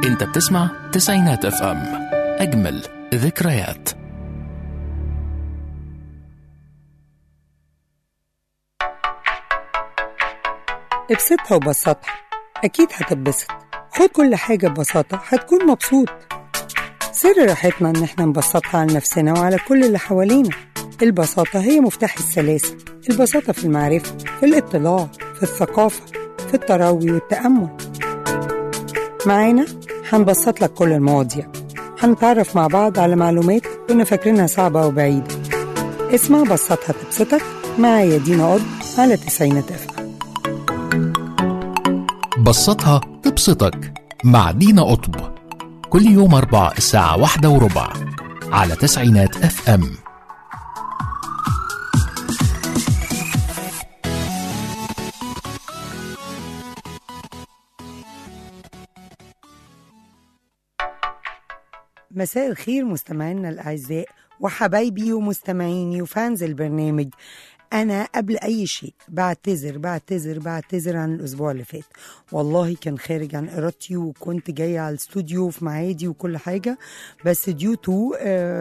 انت بتسمع تسعينات اف ام اجمل ذكريات ابسطها وبسطها أكيد هتتبسط خد كل حاجة ببساطة هتكون مبسوط سر راحتنا إن احنا نبسطها على نفسنا وعلى كل اللي حوالينا البساطة هي مفتاح السلاسة البساطة في المعرفة في الاطلاع في الثقافة في التروي والتأمل معانا هنبسط لك كل المواضيع هنتعرف مع بعض على معلومات كنا فاكرينها صعبة وبعيدة اسمع بسطها تبسطك معايا دينا قض على تسعينات اف بسطها تبسطك مع دينا قطب كل يوم أربع الساعة واحدة وربع على تسعينات اف ام مساء الخير مستمعينا الأعزاء وحبايبي ومستمعيني وفانز البرنامج أنا قبل أي شيء بعتذر بعتذر بعتذر عن الأسبوع اللي فات والله كان خارج عن إرادتي وكنت جاية على الاستوديو في معادي وكل حاجة بس ديو تو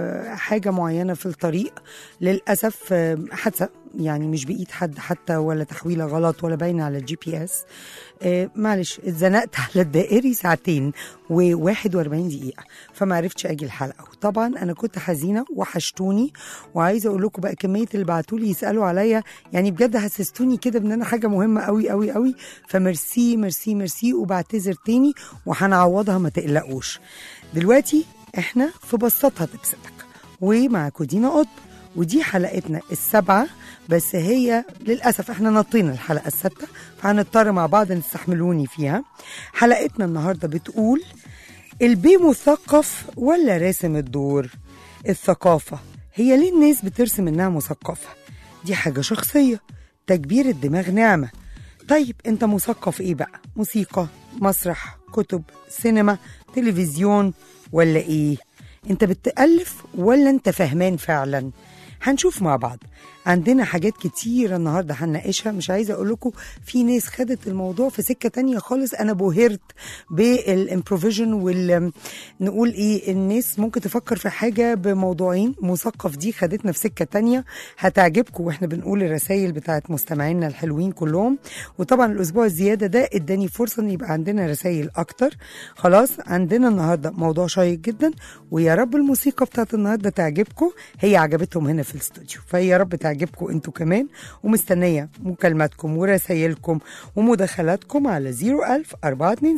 حاجة معينة في الطريق للأسف آه، حادثة يعني مش بإيد حد حتى ولا تحويلة غلط ولا باينة على الجي بي اس آه، معلش اتزنقت على الدائري ساعتين و41 دقيقة فما عرفتش أجي الحلقة وطبعا أنا كنت حزينة وحشتوني وعايزة أقول لكم بقى كمية اللي بعتولي يسألوا عليا يعني بجد حسستوني كده بإن أنا حاجة مهمة قوي قوي قوي فميرسي ميرسي ميرسي وبعتذر تاني وهنعوضها ما تقلقوش دلوقتي احنا في بسطها تبسطك ومعاكم دينا قطب ودي حلقتنا السابعة بس هي للأسف احنا نطينا الحلقة السادسة فهنضطر مع بعض نستحملوني فيها حلقتنا النهاردة بتقول البي مثقف ولا راسم الدور الثقافة هي ليه الناس بترسم انها مثقفة دي حاجة شخصية تكبير الدماغ نعمة طيب انت مثقف ايه بقى موسيقى مسرح كتب سينما تلفزيون ولا ايه انت بتألف ولا انت فهمان فعلا هنشوف مع بعض عندنا حاجات كتيرة النهاردة هنناقشها مش عايزة أقول لكم في ناس خدت الموضوع في سكة تانية خالص أنا بهرت بالإمبروفيجن وال نقول إيه الناس ممكن تفكر في حاجة بموضوعين مثقف دي خدتنا في سكة تانية هتعجبكم وإحنا بنقول الرسائل بتاعت مستمعينا الحلوين كلهم وطبعا الأسبوع الزيادة ده اداني فرصة إن يبقى عندنا رسائل أكتر خلاص عندنا النهاردة موضوع شيق جدا ويا رب الموسيقى بتاعت النهاردة تعجبكم هي عجبتهم هنا في الاستوديو فيا رب تعجبكم انتوا كمان ومستنية مكالماتكم ورسايلكم ومداخلاتكم على 01000 427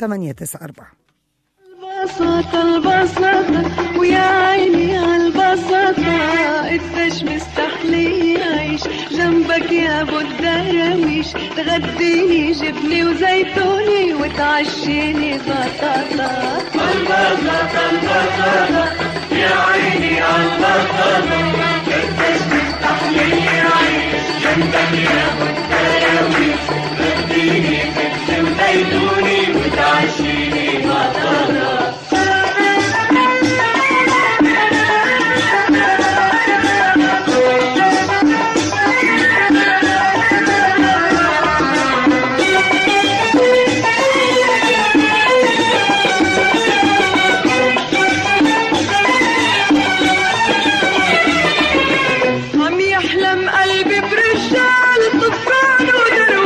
894 البساطة البساطة ويا عيني عالبساطة قديش مستحلي يعيش جنبك يا ابو الدراويش تغديني جبني وزيتوني وتعشيني بطاطا البساطة البساطة يا عيني عالبساطة قديش مستحلي يعيش جنبك يا ابو الدراويش تغديني جبني وزيتوني وتعشيني بطاطا عم يحلم قلبي برجال طفران ودرويش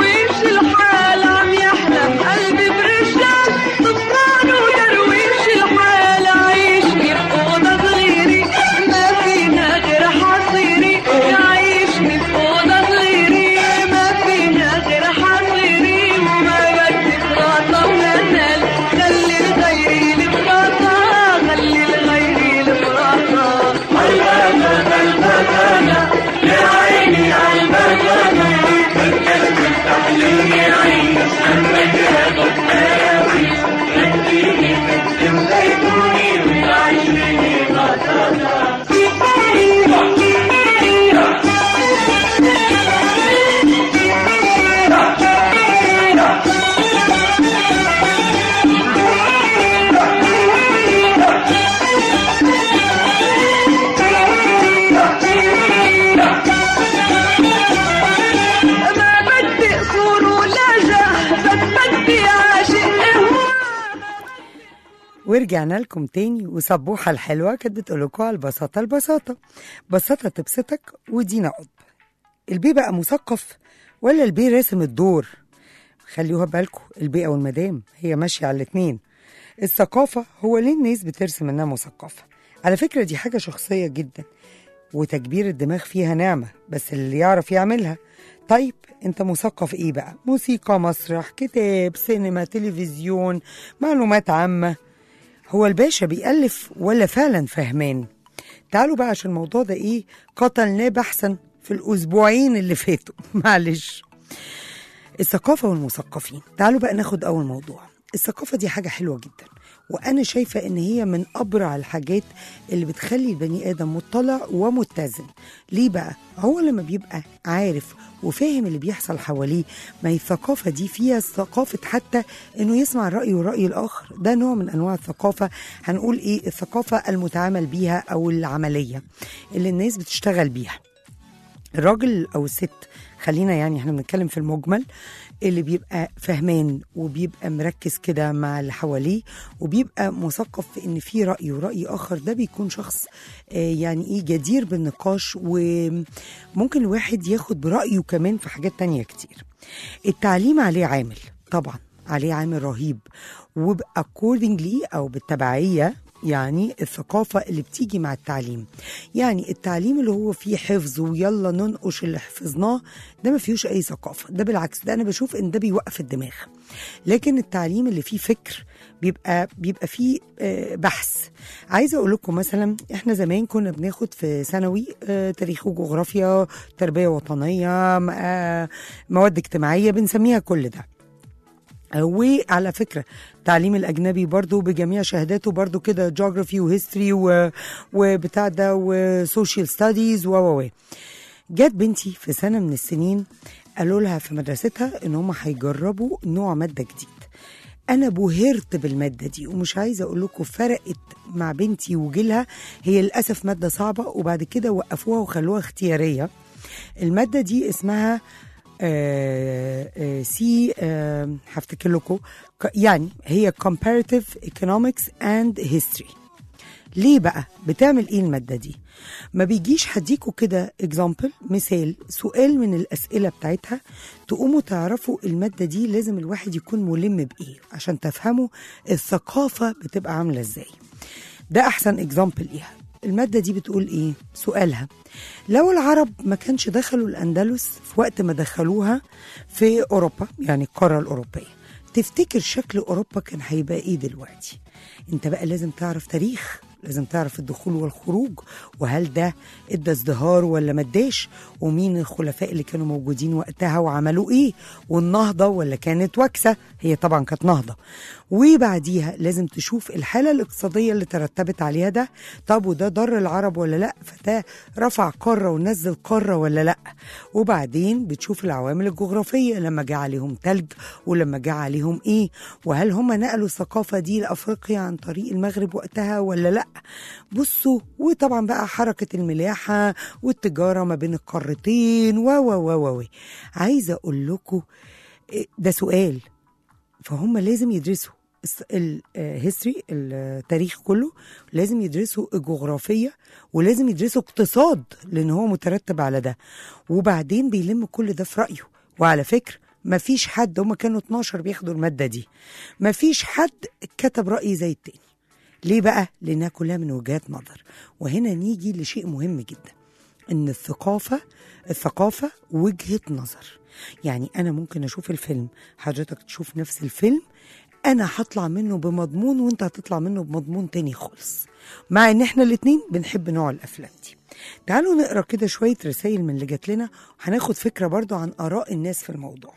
ورجعنا لكم تاني وصبوحة الحلوة كانت بتقول لكم على البساطة البساطة بساطة تبسطك ودينا قطب البي بقى مثقف ولا البي راسم الدور خليوها بالكم البي او المدام هي ماشية على الاتنين الثقافة هو ليه الناس بترسم انها مثقفة على فكرة دي حاجة شخصية جدا وتكبير الدماغ فيها نعمة بس اللي يعرف يعملها طيب انت مثقف ايه بقى موسيقى مسرح كتاب سينما تلفزيون معلومات عامة هو الباشا بيألف ولا فعلا فهمان تعالوا بقى عشان الموضوع ده ايه قتلناه بحثا في الاسبوعين اللي فاتوا معلش الثقافة والمثقفين تعالوا بقى ناخد أول موضوع الثقافة دي حاجة حلوة جدا وأنا شايفة إن هي من أبرع الحاجات اللي بتخلي البني آدم مطلع ومتزن ليه بقى؟ هو لما بيبقى عارف وفاهم اللي بيحصل حواليه ما هي الثقافة دي فيها ثقافة حتى إنه يسمع الرأي والرأي الآخر ده نوع من أنواع الثقافة هنقول إيه الثقافة المتعامل بيها أو العملية اللي الناس بتشتغل بيها الراجل او الست خلينا يعني احنا بنتكلم في المجمل اللي بيبقى فهمان وبيبقى مركز كده مع اللي حواليه وبيبقى مثقف في ان في راي وراي اخر ده بيكون شخص آه، يعني ايه جدير بالنقاش وممكن الواحد ياخد برايه كمان في حاجات تانية كتير التعليم عليه عامل طبعا عليه عامل رهيب وباكوردنجلي او بالتبعيه يعني الثقافة اللي بتيجي مع التعليم يعني التعليم اللي هو فيه حفظ ويلا ننقش اللي حفظناه ده ما فيهوش أي ثقافة ده بالعكس ده أنا بشوف إن ده بيوقف الدماغ لكن التعليم اللي فيه فكر بيبقى بيبقى فيه آه، بحث عايزه اقول لكم مثلا احنا زمان كنا بناخد في ثانوي آه، تاريخ وجغرافيا تربيه وطنيه م- آه، مواد اجتماعيه بنسميها كل ده وعلى فكرة التعليم الأجنبي برضو بجميع شهاداته برضو كده جغرافي وهيستوري و- وبتاع ده وسوشيال ستاديز و و و جت بنتي في سنة من السنين قالوا لها في مدرستها إن هم هيجربوا نوع مادة جديد أنا بهرت بالمادة دي ومش عايزة أقول لكم فرقت مع بنتي وجيلها هي للأسف مادة صعبة وبعد كده وقفوها وخلوها اختيارية المادة دي اسمها آه، آه، سي آه، هفتكر لكم ك- يعني هي comparative economics and history ليه بقى بتعمل ايه المادة دي ما بيجيش هديكوا كده example مثال سؤال من الأسئلة بتاعتها تقوموا تعرفوا المادة دي لازم الواحد يكون ملم بإيه عشان تفهموا الثقافة بتبقى عاملة ازاي ده أحسن اكزامبل ليها المادة دي بتقول إيه؟ سؤالها لو العرب ما كانش دخلوا الأندلس في وقت ما دخلوها في أوروبا يعني القارة الأوروبية تفتكر شكل أوروبا كان هيبقى إيه دلوقتي؟ أنت بقى لازم تعرف تاريخ لازم تعرف الدخول والخروج وهل ده ادى ازدهار ولا ما اداش ومين الخلفاء اللي كانوا موجودين وقتها وعملوا ايه والنهضه ولا كانت وكسه هي طبعا كانت نهضه وبعديها لازم تشوف الحاله الاقتصاديه اللي ترتبت عليها ده طب وده ضر العرب ولا لا فده رفع قاره ونزل قاره ولا لا وبعدين بتشوف العوامل الجغرافيه لما جه عليهم تلج ولما جه عليهم ايه وهل هم نقلوا الثقافه دي لافريقيا عن طريق المغرب وقتها ولا لا بصوا وطبعا بقى حركه الملاحه والتجاره ما بين القارتين و و و و عايزه اقول لكم إيه، ده سؤال فهم لازم يدرسوا الهيستوري التاريخ كله لازم يدرسوا الجغرافيه ولازم يدرسوا اقتصاد لان هو مترتب على ده وبعدين بيلم كل ده في رايه وعلى فكره ما فيش حد هم كانوا 12 بياخدوا الماده دي ما فيش حد كتب راي زي التاني ليه بقى لانها كلها من وجهات نظر وهنا نيجي لشيء مهم جدا ان الثقافه الثقافه وجهه نظر يعني انا ممكن اشوف الفيلم حضرتك تشوف نفس الفيلم انا هطلع منه بمضمون وانت هتطلع منه بمضمون تاني خالص مع ان احنا الاتنين بنحب نوع الافلام دي تعالوا نقرا كده شويه رسائل من اللي جات لنا وهناخد فكره برضو عن اراء الناس في الموضوع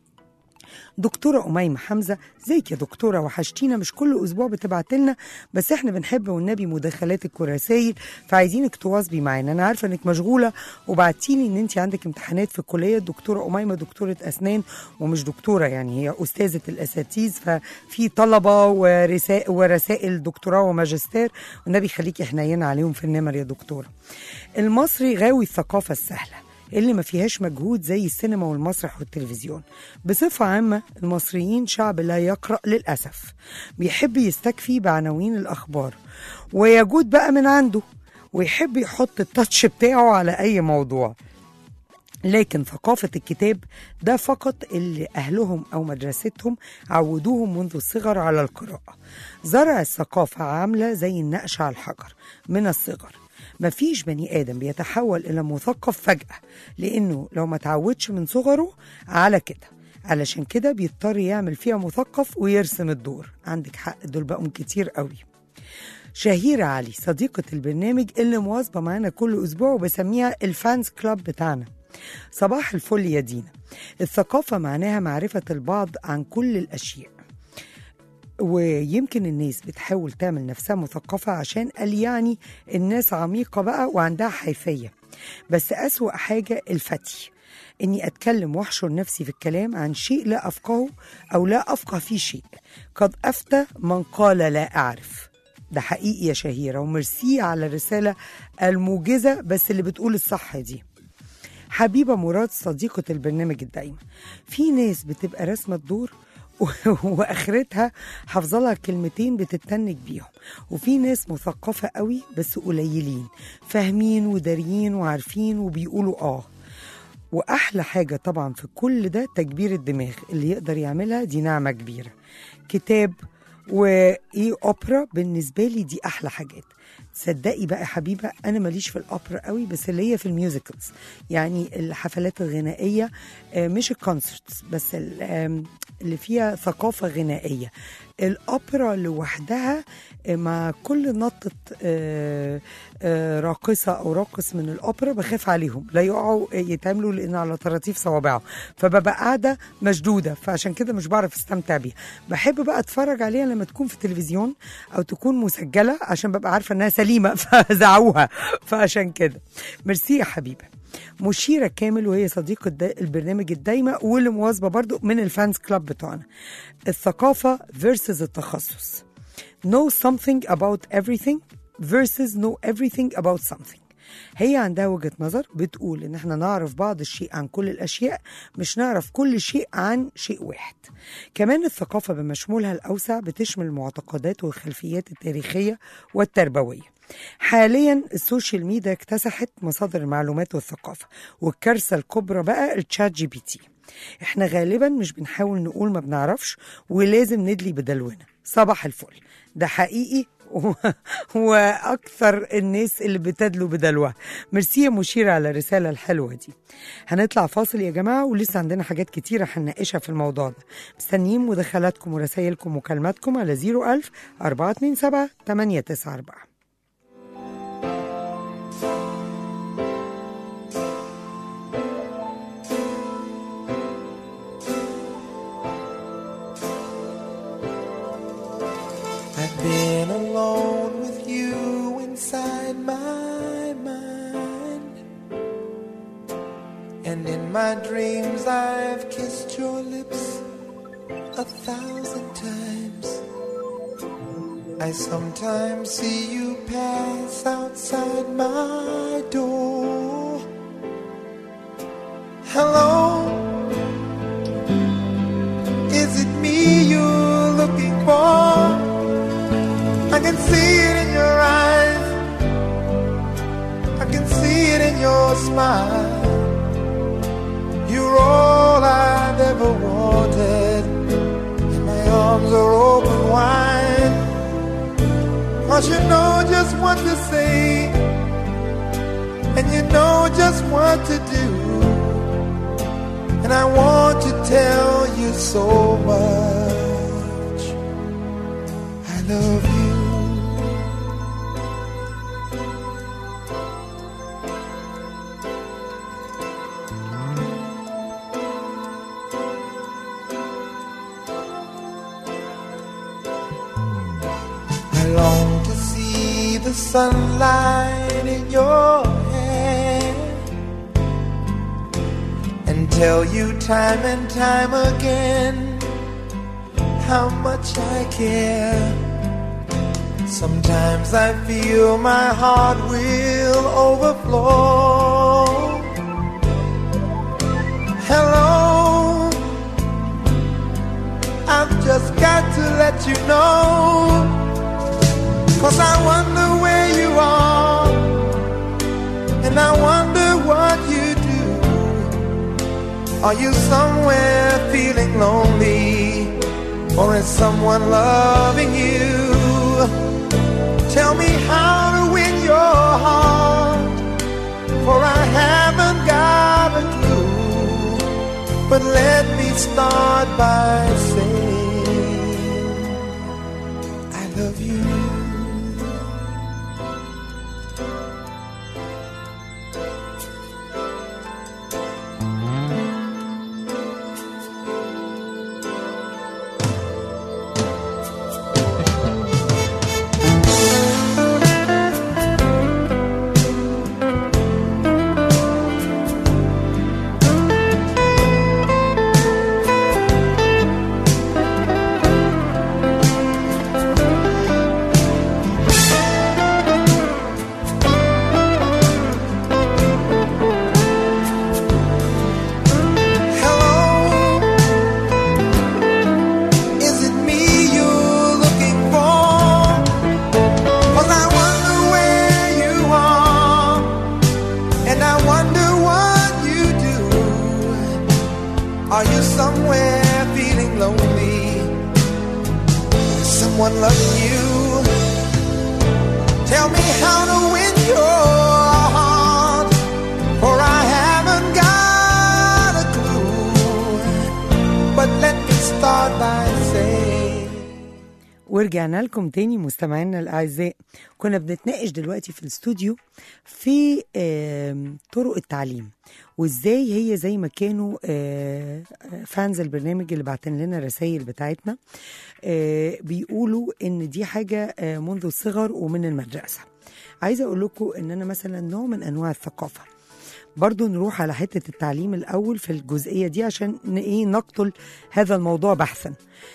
دكتورة أميمة حمزة زيك يا دكتورة وحشتينا مش كل أسبوع بتبعت لنا بس احنا بنحب والنبي مداخلاتك ورسايل فعايزينك تواظبي معانا أنا عارفة إنك مشغولة وبعتيلي إن أنت عندك امتحانات في الكلية الدكتورة أميمة دكتورة أسنان ومش دكتورة يعني هي أستاذة الأساتذة ففي طلبة ورسائل, ورسائل دكتوراه وماجستير والنبي يخليكي حنينة عليهم في النمر يا دكتورة المصري غاوي الثقافة السهلة اللي ما فيهاش مجهود زي السينما والمسرح والتلفزيون بصفة عامة المصريين شعب لا يقرأ للأسف بيحب يستكفي بعناوين الأخبار ويجود بقى من عنده ويحب يحط التاتش بتاعه على أي موضوع لكن ثقافة الكتاب ده فقط اللي أهلهم أو مدرستهم عودوهم منذ الصغر على القراءة زرع الثقافة عاملة زي النقش على الحجر من الصغر مفيش بني آدم بيتحول إلى مثقف فجأة لأنه لو ما تعودش من صغره على كده علشان كده بيضطر يعمل فيها مثقف ويرسم الدور عندك حق دول بقوا كتير قوي شهيرة علي صديقة البرنامج اللي مواظبة معانا كل أسبوع وبسميها الفانز كلاب بتاعنا صباح الفل يا دينا الثقافة معناها معرفة البعض عن كل الأشياء ويمكن الناس بتحاول تعمل نفسها مثقفة عشان قال يعني الناس عميقة بقى وعندها حيثية بس أسوأ حاجة الفتي إني أتكلم وأحشر نفسي في الكلام عن شيء لا أفقهه أو لا أفقه فيه شيء قد أفتى من قال لا أعرف ده حقيقي يا شهيرة وميرسي على الرسالة الموجزة بس اللي بتقول الصح دي حبيبة مراد صديقة البرنامج الدايمة في ناس بتبقى رسمة دور واخرتها حافظه لها كلمتين بتتنك بيهم وفي ناس مثقفه قوي بس قليلين فاهمين وداريين وعارفين وبيقولوا اه واحلى حاجه طبعا في كل ده تكبير الدماغ اللي يقدر يعملها دي نعمه كبيره كتاب وايه اوبرا بالنسبه لي دي احلى حاجات تصدقي بقى يا حبيبه انا ماليش في الاوبرا قوي بس اللي هي في الميوزيكلز يعني الحفلات الغنائيه آه، مش الكونسرتس بس ال- آم، اللي فيها ثقافه غنائيه الاوبرا لوحدها آه، مع كل نطه آه، آه، راقصه او راقص من الاوبرا بخاف عليهم لا يقعوا يتعملوا لان على طراطيف صوابعهم فببقى قاعده مشدوده فعشان كده مش بعرف استمتع بيها بحب بقى اتفرج عليها لما تكون في التلفزيون او تكون مسجله عشان ببقى عارفه انها سليمه فزعوها فعشان كده ميرسي يا حبيبه مشيرة كامل وهي صديقة دا- البرنامج الدايمة واللي مواظبة برضو من الفانز كلاب بتوعنا الثقافة versus التخصص know something about everything versus know everything about something هي عندها وجهة نظر بتقول ان احنا نعرف بعض الشيء عن كل الاشياء مش نعرف كل شيء عن شيء واحد كمان الثقافة بمشمولها الاوسع بتشمل المعتقدات والخلفيات التاريخية والتربوية حاليا السوشيال ميديا اكتسحت مصادر المعلومات والثقافة والكارثة الكبرى بقى التشات جي بي تي احنا غالبا مش بنحاول نقول ما بنعرفش ولازم ندلي بدلونا صباح الفل ده حقيقي و- واكثر الناس اللي بتدلوا بدلوها ميرسي يا مشيرة على الرسالة الحلوة دي هنطلع فاصل يا جماعة ولسه عندنا حاجات كتيرة هنناقشها في الموضوع ده مستنيين مداخلاتكم ورسائلكم ومكالماتكم على 01000 427 894 I've been alone with you inside my mind. And in my dreams, I've kissed your lips a thousand times. I sometimes see you pass outside my door. Hello, is it me you're looking for? I can see it in your eyes. I can see it in your smile. You're all I've ever wanted. And my arms are open wide. Cause you know just what to say. And you know just what to do. And I want to tell you so much. I love you. I long to see the sunlight in your hair and tell you time and time again how much I care. Sometimes I feel my heart will overflow Hello, I've just got to let you know. Cause I wonder where you are, and I wonder what you do. Are you somewhere feeling lonely, or is someone loving you? Tell me how to win your heart, for I haven't got a clue. But let me start by saying, I love you. Hello, is it me you're looking for? 'Cause I wonder where you are, and I wonder what you do. Are you somewhere feeling lonely? Is someone loving you? Tell me how to win your heart, for I haven't got a clue. But let me start by saying. ورجعنا لكم تاني مستمعينا الاعزاء كنا بنتناقش دلوقتي في الاستوديو في آم، طرق التعليم وازاي هي زي ما كانوا آه، فانز البرنامج اللي بعتن لنا رسائل بتاعتنا آه، بيقولوا ان دي حاجه آه، منذ الصغر ومن المدرسه عايزه اقول لكم ان انا مثلا نوع من انواع الثقافه برضو نروح على حتة التعليم الأول في الجزئية دي عشان ن- إيه نقتل هذا الموضوع بحثا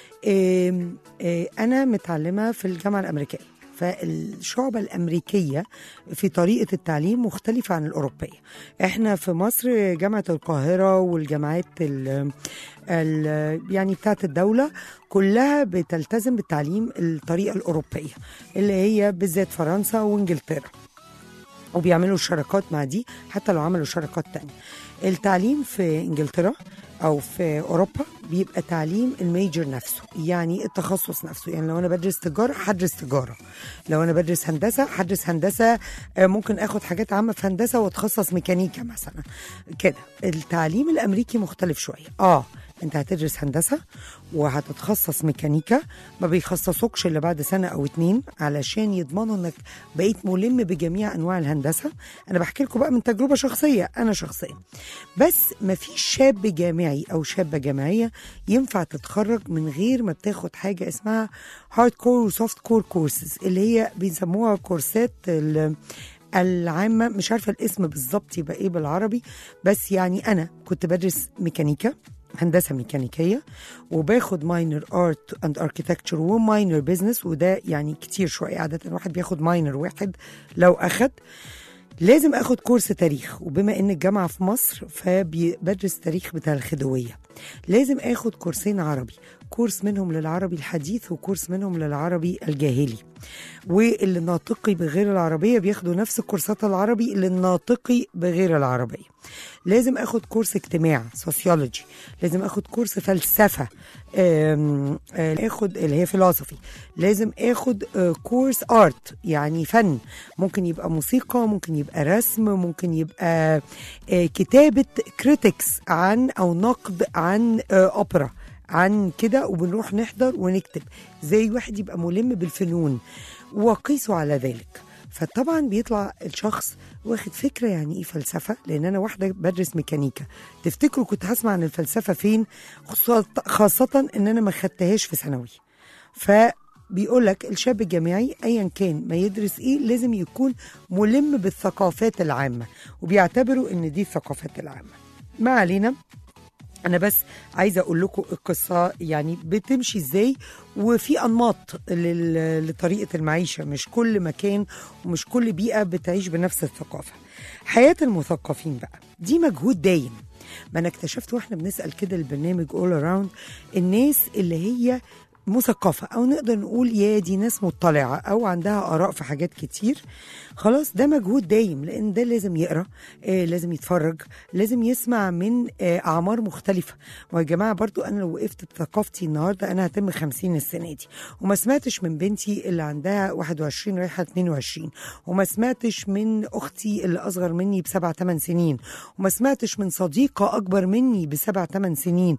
إيه إيه أنا متعلمة في الجامعة الأمريكية فالشعبة الأمريكية في طريقة التعليم مختلفة عن الأوروبية احنا في مصر جامعة القاهرة والجامعات ال ال يعني بتاعت الدولة كلها بتلتزم بالتعليم الطريقة الأوروبية اللي هي بالذات فرنسا وإنجلترا وبيعملوا شراكات مع دي حتى لو عملوا شراكات تانية التعليم في انجلترا او في اوروبا بيبقى تعليم الميجر نفسه يعني التخصص نفسه يعني لو انا بدرس تجاره هدرس تجاره لو انا بدرس هندسه هدرس هندسه آه، ممكن اخد حاجات عامه في هندسه واتخصص ميكانيكا مثلا كده التعليم الامريكي مختلف شويه اه انت هتدرس هندسه وهتتخصص ميكانيكا ما بيخصصوكش الا بعد سنه او اتنين علشان يضمنوا انك بقيت ملم بجميع انواع الهندسه انا بحكي لكم بقى من تجربه شخصيه انا شخصيا بس ما فيش شاب جامعي او شابه جامعيه ينفع تتخرج من غير ما بتاخد حاجه اسمها هارد كور وسوفت كور كورسز اللي هي بيسموها كورسات ال- العامه مش عارفه الاسم بالظبط يبقى ايه بالعربي بس يعني انا كنت بدرس ميكانيكا هندسه ميكانيكيه وباخد ماينر ارت اند اركيتكتشر وماينر بزنس وده يعني كتير شويه عاده الواحد بياخد ماينر واحد لو اخد لازم اخد كورس تاريخ وبما ان الجامعه في مصر فبدرس تاريخ بتاع الخديويه لازم اخد كورسين عربي كورس منهم للعربي الحديث وكورس منهم للعربي الجاهلي واللي ناطقي بغير العربيه بياخدوا نفس الكورسات العربي اللي الناطقي بغير العربيه لازم اخد كورس اجتماع سوسيولوجي لازم اخد كورس فلسفه آم، آه، اخد اللي هي فيلوسفي لازم اخد آه، كورس ارت يعني فن ممكن يبقى موسيقى ممكن يبقى رسم ممكن يبقى آه، كتابه كريتكس عن او نقد عن آه، اوبرا عن كده وبنروح نحضر ونكتب زي واحد يبقى ملم بالفنون وقيسوا على ذلك فطبعا بيطلع الشخص واخد فكره يعني ايه فلسفه لان انا واحده بدرس ميكانيكا تفتكروا كنت هسمع عن الفلسفه فين خاصة- خاصه ان انا ما خدتهاش في ثانوي فبيقول لك الشاب الجامعي ايا كان ما يدرس ايه لازم يكون ملم بالثقافات العامه وبيعتبروا ان دي الثقافات العامه ما علينا انا بس عايزه اقول لكم القصه يعني بتمشي ازاي وفي انماط لل- لطريقه المعيشه مش كل مكان ومش كل بيئه بتعيش بنفس الثقافه حياه المثقفين بقى دي مجهود دايم ما انا اكتشفت واحنا بنسال كده البرنامج اول اراوند الناس اللي هي مثقفة أو نقدر نقول يا دي ناس مطلعة أو عندها آراء في حاجات كتير خلاص ده مجهود دايم لأن ده لازم يقرأ آه لازم يتفرج لازم يسمع من آه أعمار مختلفة ويا جماعة برضو أنا لو وقفت بثقافتي النهاردة أنا هتم 50 السنة دي وما سمعتش من بنتي اللي عندها 21 رايحة 22 وما سمعتش من أختي اللي أصغر مني بسبع 8 سنين وما سمعتش من صديقة أكبر مني بسبع 8 سنين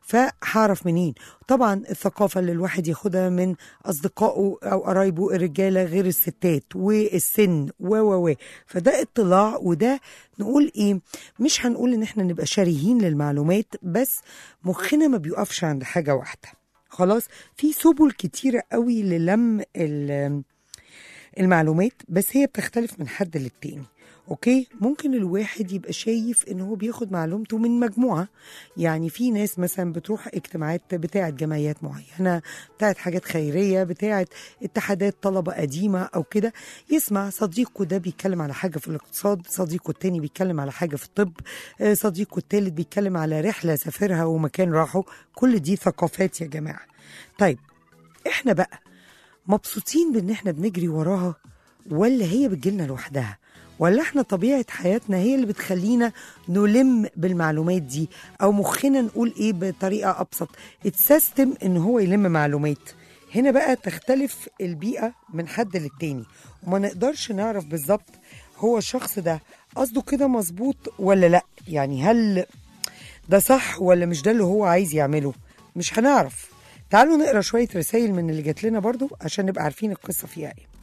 فهعرف منين طبعا الثقافة اللي الواحد ياخدها من أصدقائه أو قرايبه الرجالة غير الستات والسن و و و فده اطلاع وده نقول إيه مش هنقول إن إحنا نبقى شريهين للمعلومات بس مخنا ما بيقفش عند حاجة واحدة خلاص في سبل كتيرة قوي للم ال- المعلومات بس هي بتختلف من حد للتاني اوكي ممكن الواحد يبقى شايف ان هو بياخد معلومته من مجموعه يعني في ناس مثلا بتروح اجتماعات بتاعه جمعيات معينه بتاعه حاجات خيريه بتاعه اتحادات طلبه قديمه او كده يسمع صديقه ده بيتكلم على حاجه في الاقتصاد صديقه التاني بيتكلم على حاجه في الطب آه، صديقه التالت بيتكلم على رحله سافرها ومكان راحه كل دي ثقافات يا جماعه طيب احنا بقى مبسوطين بان احنا بنجري وراها ولا هي بتجيلنا لوحدها ولا احنا طبيعة حياتنا هي اللي بتخلينا نلم بالمعلومات دي او مخنا نقول ايه بطريقة ابسط اتسيستم ان هو يلم معلومات هنا بقى تختلف البيئة من حد للتاني وما نقدرش نعرف بالظبط هو الشخص ده قصده كده مظبوط ولا لا يعني هل ده صح ولا مش ده اللي هو عايز يعمله مش هنعرف تعالوا نقرا شويه رسائل من اللي جات لنا برضو عشان نبقى عارفين القصه فيها ايه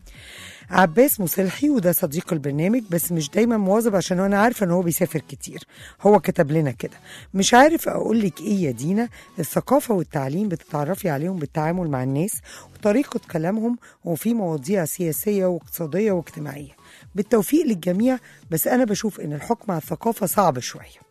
عباس مصلحي وده صديق البرنامج بس مش دايما مواظب عشان انا عارفه ان هو بيسافر كتير هو كتب لنا كده مش عارف اقول لك ايه يا دينا الثقافه والتعليم بتتعرفي عليهم بالتعامل مع الناس وطريقه كلامهم وفي مواضيع سياسيه واقتصاديه واجتماعيه بالتوفيق للجميع بس انا بشوف ان الحكم على الثقافه صعب شويه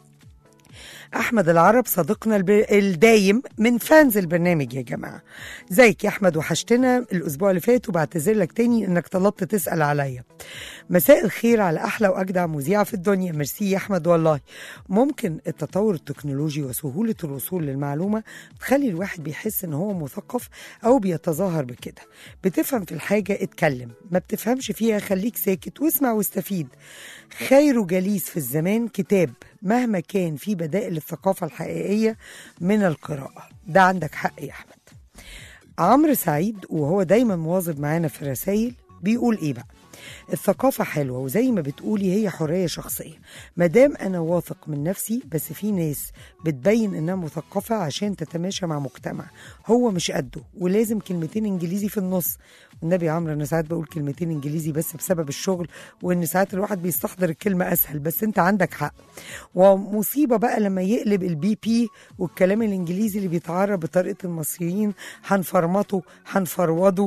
احمد العرب صديقنا الب... الدايم من فانز البرنامج يا جماعه زيك يا احمد وحشتنا الاسبوع اللي فات وبعتذر لك تاني انك طلبت تسال عليا مساء الخير على احلى واجدع مذيعه في الدنيا ميرسي يا احمد والله ممكن التطور التكنولوجي وسهوله الوصول للمعلومه تخلي الواحد بيحس ان هو مثقف او بيتظاهر بكده بتفهم في الحاجه اتكلم ما بتفهمش فيها خليك ساكت واسمع واستفيد خير جليس في الزمان كتاب مهما كان في بدائل الثقافة الحقيقية من القراءة ده عندك حق يا أحمد عمرو سعيد وهو دايما مواظب معانا في الرسايل بيقول ايه بقى الثقافة حلوة وزي ما بتقولي هي حرية شخصية مادام أنا واثق من نفسي بس في ناس بتبين إنها مثقفة عشان تتماشى مع مجتمع هو مش قده ولازم كلمتين إنجليزي في النص والنبي يا عمرو أنا ساعات بقول كلمتين إنجليزي بس بسبب الشغل وإن ساعات الواحد بيستحضر الكلمة أسهل بس أنت عندك حق ومصيبة بقى لما يقلب البي بي والكلام الإنجليزي اللي بيتعرب بطريقة المصريين هنفرمطه هنفروضه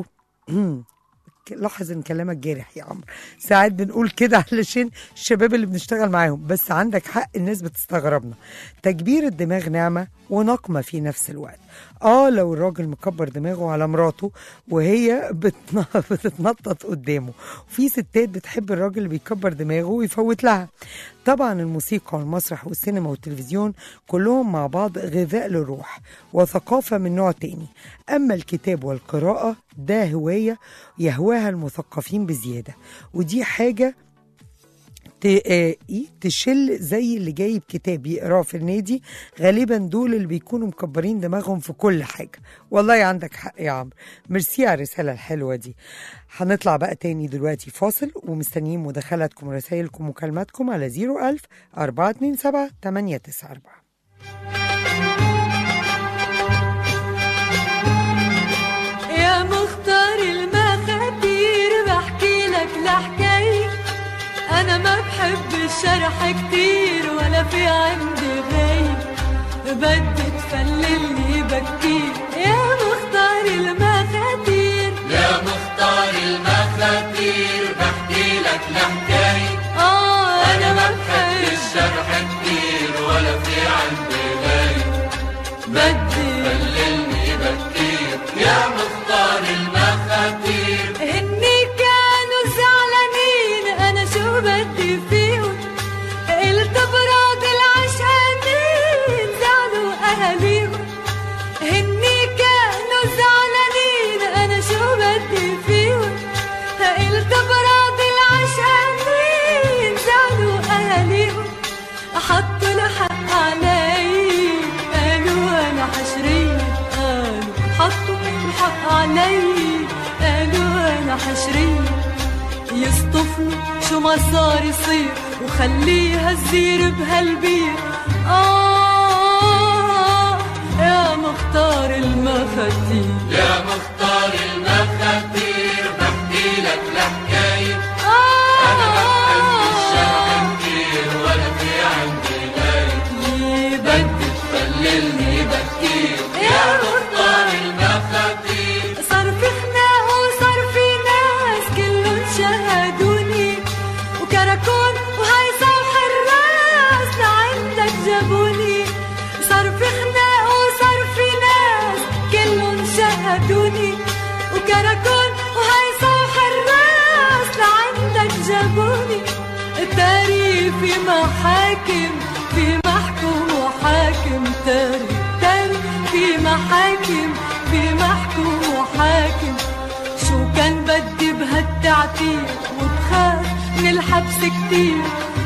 لاحظ ان كلامك جارح يا عمرو ساعات بنقول كده علشان الشباب اللي بنشتغل معاهم بس عندك حق الناس بتستغربنا تكبير الدماغ نعمه ونقمه في نفس الوقت اه لو الراجل مكبر دماغه على مراته وهي بتن- بتتنطط قدامه وفي ستات بتحب الراجل اللي بيكبر دماغه ويفوت لها طبعا الموسيقى والمسرح والسينما والتلفزيون كلهم مع بعض غذاء للروح وثقافة من نوع تاني أما الكتاب والقراءة ده هواية يهواها المثقفين بزيادة ودي حاجة ت- آه، إيه؟ تشل زي اللي جايب كتاب يقراه في النادي غالبا دول اللي بيكونوا مكبرين دماغهم في كل حاجة والله عندك حق يا عمرو ميرسي على الرسالة الحلوة دي هنطلع بقى تاني دلوقتي فاصل ومستنيين مداخلاتكم ورسائلكم ومكالماتكم على 01000 427 894 يا مختار المخابير بحكي لك الحكاية أنا ما بحب الشرح كتير ولا في عندي غاية بدي تفللني بكير يا مختار المخابير يا مختار المخاتير بحكي لك الحكاية آه أنا ما بحب الشرح كتير ولا في عندي غاية بدي فللني بكير يا مختار المخاتير هني كانوا زعلانين انا شو بدي فيهم قلت براد العشق علي قالوا انا حشرية يصطفني شو ما صار يصير وخليها تزير بهالبير آه يا مختار المفاتيح يا مختار المخاتير بحكي لك لحكاية آه أنا بحب الشرح كتير ولا في عندي غاية بدي تفللني بكير يا مختار المخاتير صار في خناق وصار في ناس كلهم شهدوني وكراكون وهيثم وحراس لعندك جابوني صار في خناق وصار في ناس كلهم شهدوني وكراكون وهيثم وحراس لعندك جابوني التاريخ في محاكم في محكوم وحاكم تاريخ تاريخ في محاكم في محكوم وحاكم شو كان بدي بهالتعتير وبخاف من الحبس كتير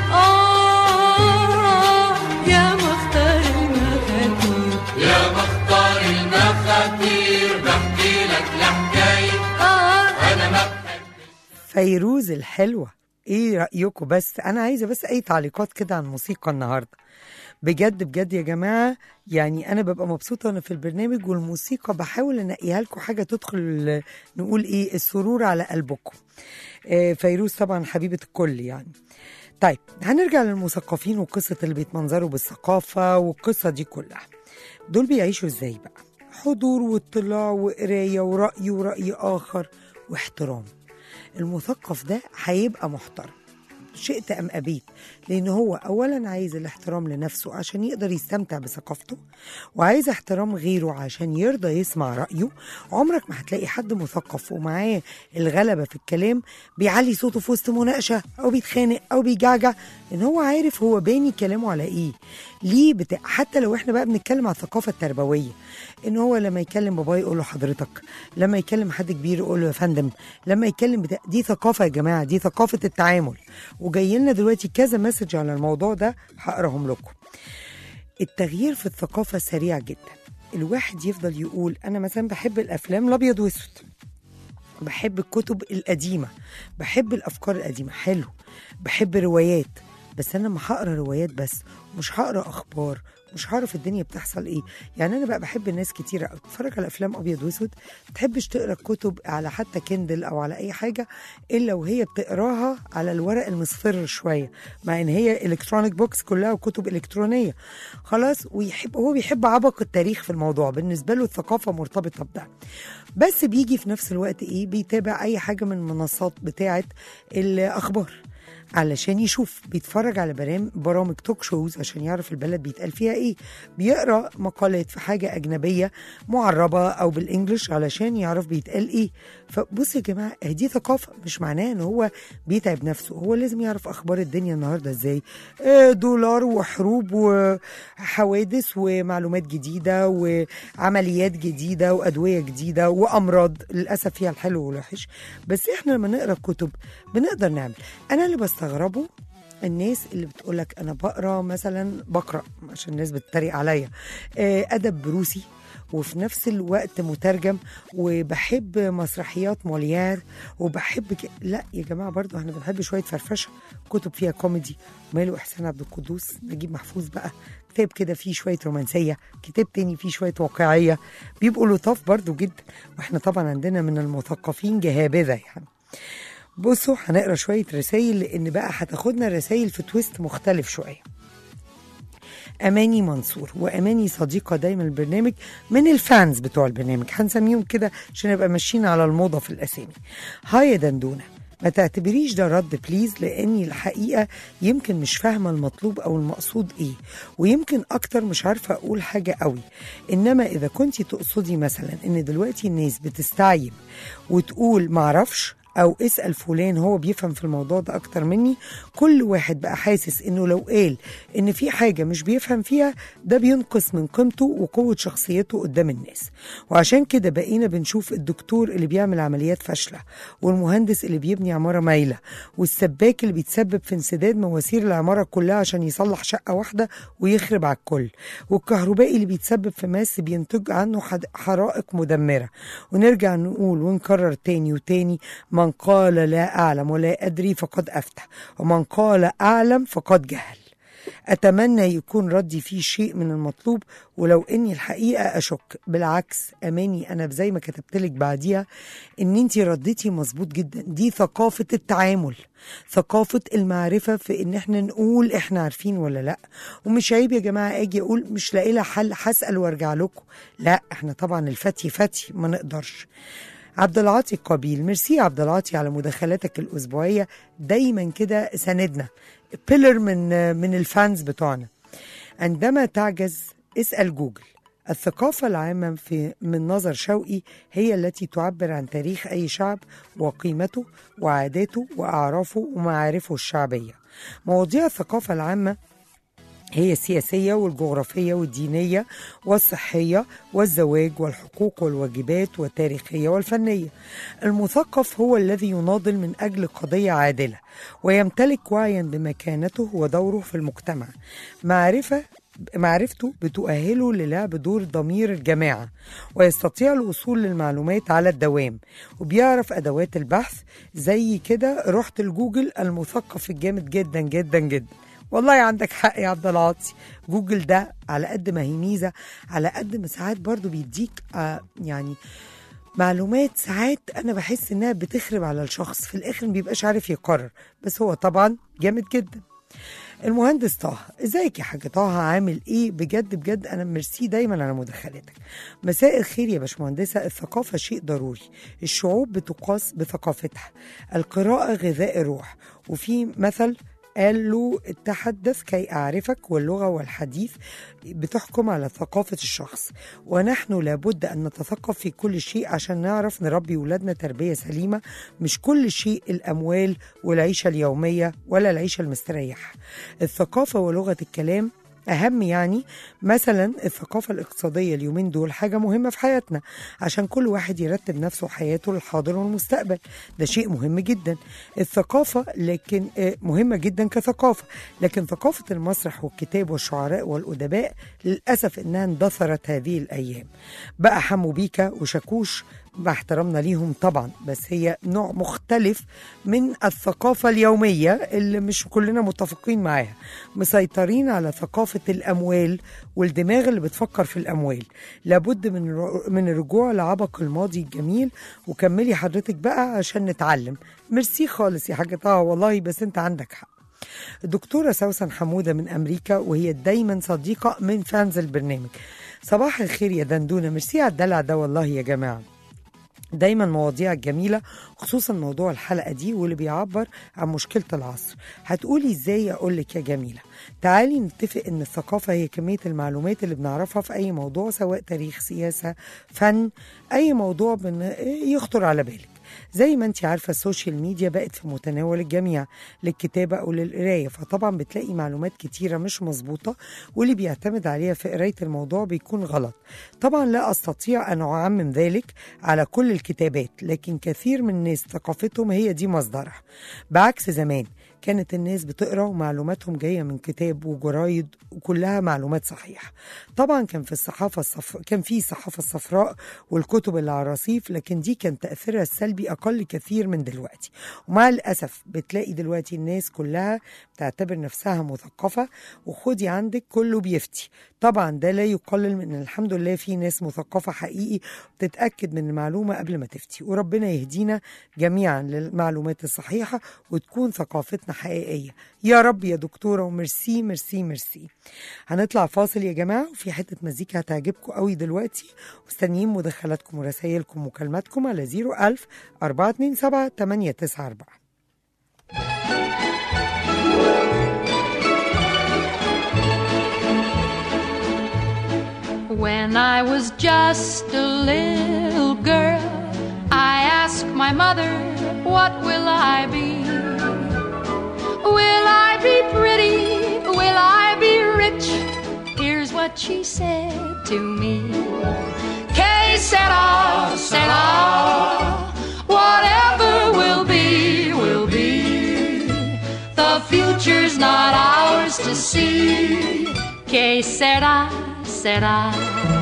آه يا مختار المفاتير يا مختار المخاتير بحكي لك لحكاية آه أنا ما بحب فيروز الحلوة ايه رأيكم بس انا عايزة بس اي تعليقات كده عن الموسيقى النهاردة بجد بجد يا جماعة يعني انا ببقى مبسوطة وانا في البرنامج والموسيقى بحاول انقيها لكم حاجة تدخل نقول ايه السرور على قلبكم آه، فيروز طبعا حبيبة الكل يعني طيب هنرجع للمثقفين وقصة اللي بيتمنظروا بالثقافة والقصة دي كلها دول بيعيشوا ازاي بقى حضور واطلاع وقراية ورأي ورأي آخر واحترام المثقف ده هيبقى محترم شئت أم أبيت لأن هو أولا عايز الاحترام لنفسه عشان يقدر يستمتع بثقافته وعايز احترام غيره عشان يرضى يسمع رأيه عمرك ما هتلاقي حد مثقف ومعاه الغلبة في الكلام بيعلي صوته في وسط مناقشة أو بيتخانق أو بيجعجع لأن هو عارف هو باني كلامه على إيه ليه بتا... حتى لو احنا بقى بنتكلم على الثقافة التربوية ان هو لما يكلم باباه يقول له حضرتك لما يكلم حد كبير يقول له يا فندم لما يكلم بتا... دي ثقافة يا جماعة دي ثقافة التعامل وجاي لنا دلوقتي كذا مسج على الموضوع ده هقراهم لكم التغيير في الثقافة سريع جدا الواحد يفضل يقول أنا مثلا بحب الأفلام الأبيض وأسود بحب الكتب القديمة بحب الأفكار القديمة حلو بحب روايات بس أنا ما هقرا روايات بس مش هقرا أخبار مش هعرف الدنيا بتحصل ايه يعني انا بقى بحب الناس كتيره قوي تتفرج على افلام ابيض واسود ما تحبش تقرا كتب على حتى كندل او على اي حاجه الا وهي بتقراها على الورق المصفر شويه مع ان هي الكترونيك بوكس كلها وكتب الكترونيه خلاص ويحب هو بيحب عبق التاريخ في الموضوع بالنسبه له الثقافه مرتبطه بده بس بيجي في نفس الوقت ايه بيتابع اي حاجه من المنصات بتاعه الاخبار علشان يشوف بيتفرج على برام- برامج توك شوز عشان يعرف البلد بيتقال فيها ايه بيقرا مقالات في حاجه اجنبيه معربه او بالانجلش علشان يعرف بيتقال ايه فبص يا جماعه هي دي ثقافه مش معناه ان هو بيتعب نفسه هو لازم يعرف اخبار الدنيا النهارده ازاي آه، دولار وحروب وحوادث ومعلومات جديده وعمليات جديده وادويه جديده وامراض للاسف فيها الحلو والوحش بس احنا لما نقرا كتب بنقدر نعمل انا اللي بستغربه الناس اللي بتقولك انا بقرا مثلا بقرا عشان الناس بتتريق عليا آه، ادب روسي وفي نفس الوقت مترجم وبحب مسرحيات موليير وبحب ك... لا يا جماعه برضو احنا بنحب شويه فرفشه كتب فيها كوميدي ماله احسان عبد القدوس نجيب محفوظ بقى كتاب كده فيه شويه رومانسيه كتاب تاني فيه شويه واقعيه بيبقوا لطاف برضو جدا واحنا طبعا عندنا من المثقفين جهابذه يعني بصوا هنقرا شويه رسائل لان بقى هتاخدنا الرسائل في تويست مختلف شويه اماني منصور واماني صديقه دايما البرنامج من الفانز بتوع البرنامج هنسميهم كده عشان نبقى ماشيين على الموضه في الاسامي هاي يا دندونه ما تعتبريش ده رد بليز لاني الحقيقه يمكن مش فاهمه المطلوب او المقصود ايه ويمكن اكتر مش عارفه اقول حاجه قوي انما اذا كنتي تقصدي مثلا ان دلوقتي الناس بتستعيب وتقول معرفش او اسال فلان هو بيفهم في الموضوع ده اكتر مني كل واحد بقى حاسس انه لو قال ان في حاجه مش بيفهم فيها ده بينقص من قيمته وقوه شخصيته قدام الناس وعشان كده بقينا بنشوف الدكتور اللي بيعمل عمليات فاشله والمهندس اللي بيبني عماره مايله والسباك اللي بيتسبب في انسداد مواسير العماره كلها عشان يصلح شقه واحده ويخرب على الكل والكهربائي اللي بيتسبب في ماس بينتج عنه حد- حرائق مدمره ونرجع نقول ونكرر تاني وتاني من قال لا اعلم ولا ادري فقد افتى ومن قال اعلم فقد جهل أتمنى يكون ردي فيه شيء من المطلوب ولو إني الحقيقة أشك بالعكس أماني أنا زي ما كتبتلك بعديها إن أنتي رديتي مظبوط جدا دي ثقافة التعامل ثقافة المعرفة في إن إحنا نقول إحنا عارفين ولا لأ ومش عيب يا جماعة أجي أقول مش لاقي لها حل هسأل وأرجع لكم لا إحنا طبعا الفتي فتي ما نقدرش عبد العاطي قبيل ميرسي يا عبد العاطي على مداخلاتك الاسبوعيه دايما كده ساندنا بيلر من من الفانز بتوعنا عندما تعجز اسال جوجل الثقافة العامة في من نظر شوقي هي التي تعبر عن تاريخ أي شعب وقيمته وعاداته وأعرافه ومعارفه الشعبية. مواضيع الثقافة العامة هي السياسية والجغرافية والدينية والصحية والزواج والحقوق والواجبات والتاريخية والفنية المثقف هو الذي يناضل من أجل قضية عادلة ويمتلك وعيا بمكانته ودوره في المجتمع معرفة معرفته بتؤهله للعب دور ضمير الجماعة ويستطيع الوصول للمعلومات على الدوام وبيعرف أدوات البحث زي كده رحت لجوجل المثقف الجامد جدا جدا جدا والله عندك حق يا عبد العاطي جوجل ده على قد ما هي ميزه على قد ما ساعات برضو بيديك آه يعني معلومات ساعات انا بحس انها بتخرب على الشخص في الاخر ما بيبقاش عارف يقرر بس هو طبعا جامد جدا المهندس طه ازيك يا حاج طه عامل ايه بجد بجد انا ميرسي دايما على مداخلتك مساء الخير يا باشمهندسه الثقافه شيء ضروري الشعوب بتقاس بثقافتها القراءه غذاء الروح وفي مثل قال له تحدث كي أعرفك واللغة والحديث بتحكم على ثقافة الشخص ونحن لابد أن نتثقف في كل شيء عشان نعرف نربي ولادنا تربية سليمة مش كل شيء الأموال والعيشة اليومية ولا العيشة المستريحة الثقافة ولغة الكلام أهم يعني مثلا الثقافة الاقتصادية اليومين دول حاجة مهمة في حياتنا عشان كل واحد يرتب نفسه وحياته للحاضر والمستقبل ده شيء مهم جدا الثقافة لكن آه، مهمة جدا كثقافة لكن ثقافة المسرح والكتاب والشعراء والأدباء للأسف إنها اندثرت هذه الأيام بقى حمو بيكا وشاكوش مع احترامنا ليهم طبعا بس هي نوع مختلف من الثقافة اليومية اللي مش كلنا متفقين معاها مسيطرين على ثقافة الأموال والدماغ اللي بتفكر في الأموال لابد من الر- من الرجوع لعبق الماضي الجميل وكملي حضرتك بقى عشان نتعلم ميرسي خالص يا حاجة طه والله بس انت عندك حق الدكتورة سوسن حمودة من أمريكا وهي دايما صديقة من فانز البرنامج صباح الخير يا دندونة ميرسي على الدلع ده والله يا جماعة دايما مواضيع جميلة خصوصا موضوع الحلقة دي واللي بيعبر عن مشكلة العصر هتقولي ازاي اقولك يا جميلة تعالي نتفق ان الثقافة هي كمية المعلومات اللي بنعرفها في اي موضوع سواء تاريخ سياسة فن اي موضوع بن... يخطر على بالك زي ما انت عارفة السوشيال ميديا بقت في متناول الجميع للكتابة أو للقراية فطبعا بتلاقي معلومات كتيرة مش مظبوطة واللي بيعتمد عليها في قراية الموضوع بيكون غلط طبعا لا أستطيع أن أعمم ذلك على كل الكتابات لكن كثير من الناس ثقافتهم هي دي مصدرها بعكس زمان كانت الناس بتقرا ومعلوماتهم جايه من كتاب وجرايد وكلها معلومات صحيحه. طبعا كان في الصحافه الصف... كان في الصحافه الصفراء والكتب اللي على الرصيف لكن دي كان تاثيرها السلبي اقل كثير من دلوقتي. ومع الاسف بتلاقي دلوقتي الناس كلها بتعتبر نفسها مثقفه وخدي عندك كله بيفتي. طبعا ده لا يقلل من إن الحمد لله في ناس مثقفه حقيقي بتتاكد من المعلومه قبل ما تفتي وربنا يهدينا جميعا للمعلومات الصحيحه وتكون ثقافتنا حقيقيه يا رب يا دكتوره وميرسي ميرسي ميرسي هنطلع فاصل يا جماعه وفي حته مزيكا هتعجبكم قوي دلوقتي مستنيين مداخلاتكم ورسائلكم ومكالماتكم على 01000 427 894 When I was just a little girl, I asked my mother, what will I be? Will I be pretty? Will I be rich? Here's what she said to me. Que sera, sera. Whatever will be, will be. The future's not ours to see. Que sera, sera.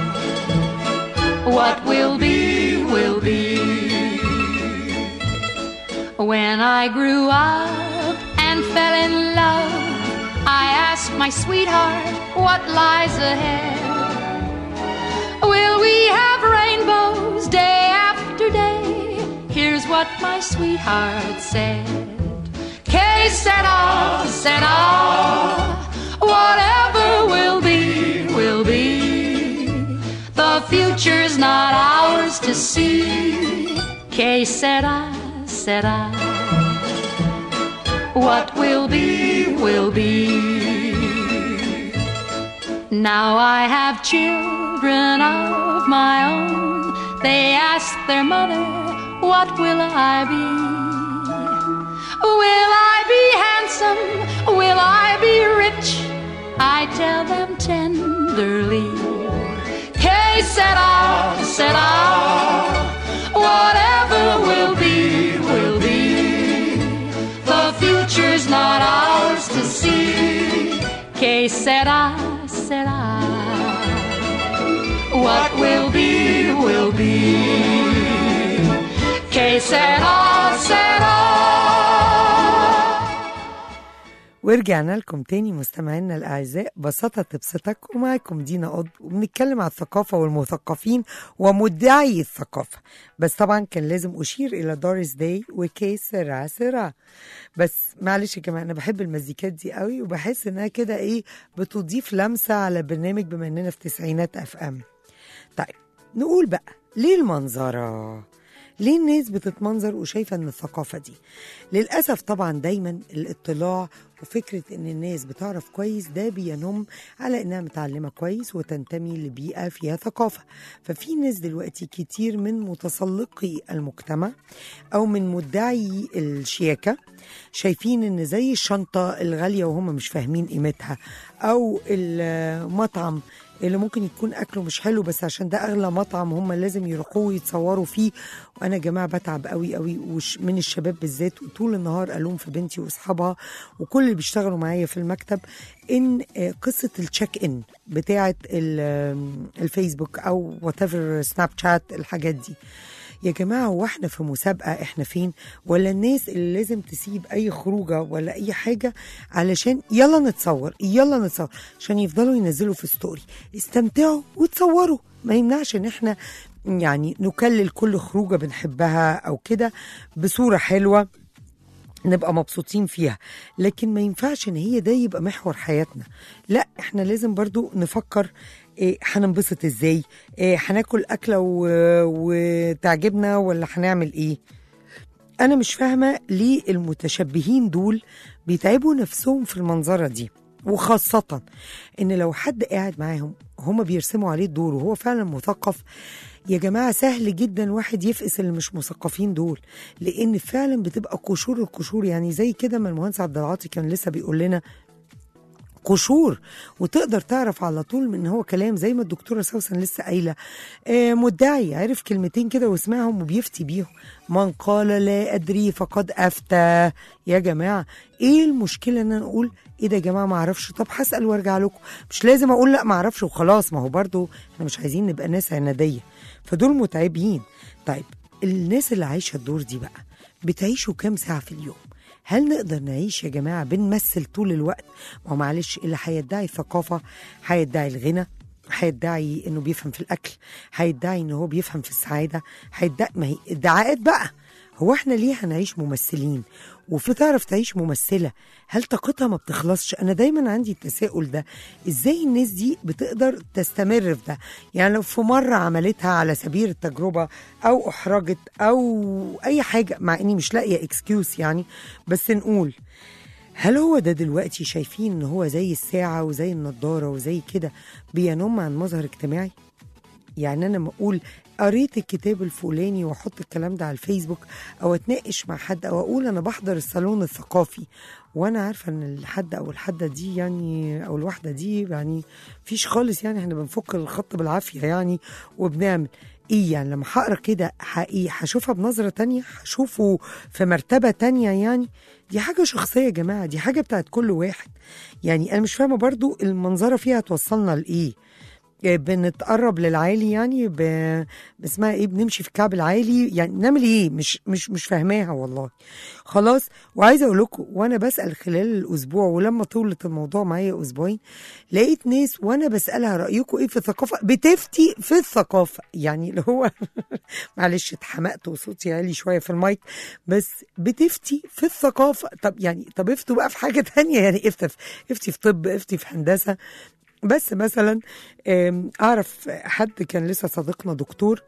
What will be, will be. When I grew up and fell in love, I asked my sweetheart what lies ahead. Will we have rainbows day after day? Here's what my sweetheart said. Que sera, sera. Whatever will be, will be. The future's not ours to see. Que sera, sera. What will be, will be. Now I have children of my own. They ask their mother, What will I be? Will I be handsome? Will I be rich? I tell them tenderly. Que sera, sera. Whatever will be, will be. The future's not ours to see. Que sera, sera. What will be, will be. Que sera, sera. ورجعنا لكم تاني مستمعينا الأعزاء بساطة تبسطك ومعاكم دينا قض وبنتكلم عن الثقافة والمثقفين ومدعي الثقافة بس طبعا كان لازم أشير إلى دوريس داي وكي سرا سرا بس معلش يا جماعة أنا بحب المزيكات دي قوي وبحس إنها كده إيه بتضيف لمسة على برنامج بما إننا في تسعينات أف أم طيب نقول بقى ليه المنظرة؟ ليه الناس بتتمنظر وشايفة ان الثقافة دي للأسف طبعا دايما الاطلاع وفكرة ان الناس بتعرف كويس ده بينم على انها متعلمة كويس وتنتمي لبيئة فيها ثقافة ففي ناس دلوقتي كتير من متسلقي المجتمع او من مدعي الشياكة شايفين ان زي الشنطة الغالية وهم مش فاهمين قيمتها او المطعم اللي ممكن يكون اكله مش حلو بس عشان ده اغلى مطعم هم لازم يروحوه ويتصوروا فيه وانا يا جماعه بتعب قوي قوي وش من الشباب بالذات وطول النهار الوم في بنتي واصحابها وكل اللي بيشتغلوا معايا في المكتب ان آه، قصه التشيك ان بتاعه ال- آم، الفيسبوك او وات سناب شات الحاجات دي يا جماعة هو احنا في مسابقة احنا فين ولا الناس اللي لازم تسيب اي خروجة ولا اي حاجة علشان يلا نتصور يلا نتصور عشان يفضلوا ينزلوا في ستوري استمتعوا وتصوروا ما يمنعش ان احنا يعني نكلل كل خروجة بنحبها او كده بصورة حلوة نبقى مبسوطين فيها لكن ما ينفعش ان هي ده يبقى محور حياتنا لا احنا لازم برضو نفكر إيه هننبسط ازاي إيه هناكل اكله و... وتعجبنا ولا هنعمل ايه انا مش فاهمه ليه المتشبهين دول بيتعبوا نفسهم في المنظره دي وخاصة إن لو حد قاعد معاهم هما بيرسموا عليه الدور وهو فعلا مثقف يا جماعة سهل جدا واحد يفقس اللي مش مثقفين دول لأن فعلا بتبقى قشور القشور يعني زي كده ما المهندس عبد العاطي كان لسه بيقول لنا قشور وتقدر تعرف على طول من هو كلام زي ما الدكتوره سوسن لسه قايله آه مدعي عرف كلمتين كده وسمعهم وبيفتي بيهم من قال لا ادري فقد افتى يا جماعه ايه المشكله ان انا اقول ايه ده يا جماعه ما اعرفش طب هسال وارجع لكم مش لازم اقول لا ما اعرفش وخلاص ما هو برضو احنا مش عايزين نبقى ناس عناديه فدول متعبين طيب الناس اللي عايشه الدور دي بقى بتعيشوا كام ساعه في اليوم هل نقدر نعيش يا جماعه بنمثل طول الوقت ما هو معلش اللي هيدعي الثقافه هيدعي الغنى هيدعي انه بيفهم في الاكل هيدعي انه هو بيفهم في السعاده هيدعي ما هي ادعاءات بقى هو احنا ليه هنعيش ممثلين وفي تعرف تعيش ممثلة هل طاقتها ما بتخلصش أنا دايما عندي التساؤل ده إزاي الناس دي بتقدر تستمر في ده يعني لو في مرة عملتها على سبيل التجربة أو أحرجت أو أي حاجة مع إني مش لاقية إكسكيوز يعني بس نقول هل هو ده دلوقتي شايفين ان هو زي الساعة وزي النضارة وزي كده بينم عن مظهر اجتماعي؟ يعني انا لما اقول قريت الكتاب الفلاني واحط الكلام ده على الفيسبوك او اتناقش مع حد او اقول انا بحضر الصالون الثقافي وانا عارفه ان الحد او الحده دي يعني او الواحده دي يعني فيش خالص يعني احنا بنفك الخط بالعافيه يعني وبنعمل ايه يعني لما هقرا كده حقيقي هشوفها بنظره تانية هشوفه في مرتبه تانية يعني دي حاجه شخصيه يا جماعه دي حاجه بتاعت كل واحد يعني انا مش فاهمه برضو المنظره فيها توصلنا لايه إيه، بنتقرب للعالي يعني ب... اسمها ايه بنمشي في الكعب العالي يعني نعمل ايه مش مش مش فاهماها والله خلاص وعايزه اقول لكم وانا بسال خلال الاسبوع ولما طولت الموضوع معايا اسبوعين لقيت ناس وانا بسالها رايكم ايه في الثقافه بتفتي في الثقافه يعني اللي هو معلش اتحمقت وصوتي عالي شويه في المايك بس بتفتي في الثقافه طب يعني طب افتوا بقى في حاجه تانية يعني افتي في افتي في طب افتي في هندسه بس مثلا آم، اعرف حد كان لسه صديقنا دكتور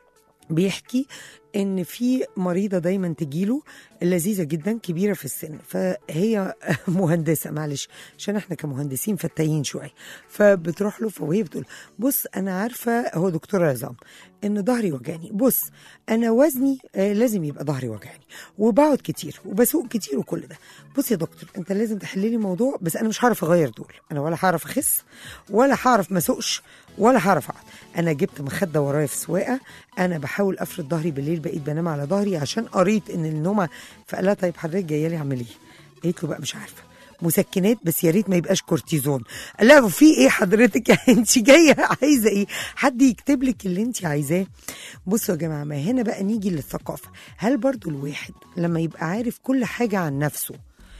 بيحكي ان في مريضه دايما تجيله لذيذه جدا كبيره في السن فهي مهندسه معلش عشان احنا كمهندسين فتاين شويه فبتروح له فوهي بتقول بص انا عارفه هو دكتور عظام ان ظهري وجعني بص انا وزني آه، لازم يبقى ظهري وجعني وبقعد كتير وبسوق كتير وكل ده بص يا دكتور انت لازم تحلي لي موضوع بس انا مش هعرف اغير دول انا ولا هعرف اخس ولا هعرف ما اسوقش ولا هعرف اقعد انا جبت مخده ورايا في سواقه انا بحاول افرد ظهري بالليل بقيت بنام على ظهري عشان قريت ان النومه فقال لها طيب حضرتك جايه لي اعمل ايه؟ قالت له بقى مش عارفه مسكنات بس يا ريت ما يبقاش كورتيزون قال لها في ايه حضرتك يعني انت جايه عايزه ايه حد يكتب لك اللي انت عايزاه بصوا يا جماعه ما هنا بقى نيجي للثقافه هل برضو الواحد لما يبقى عارف كل حاجه عن نفسه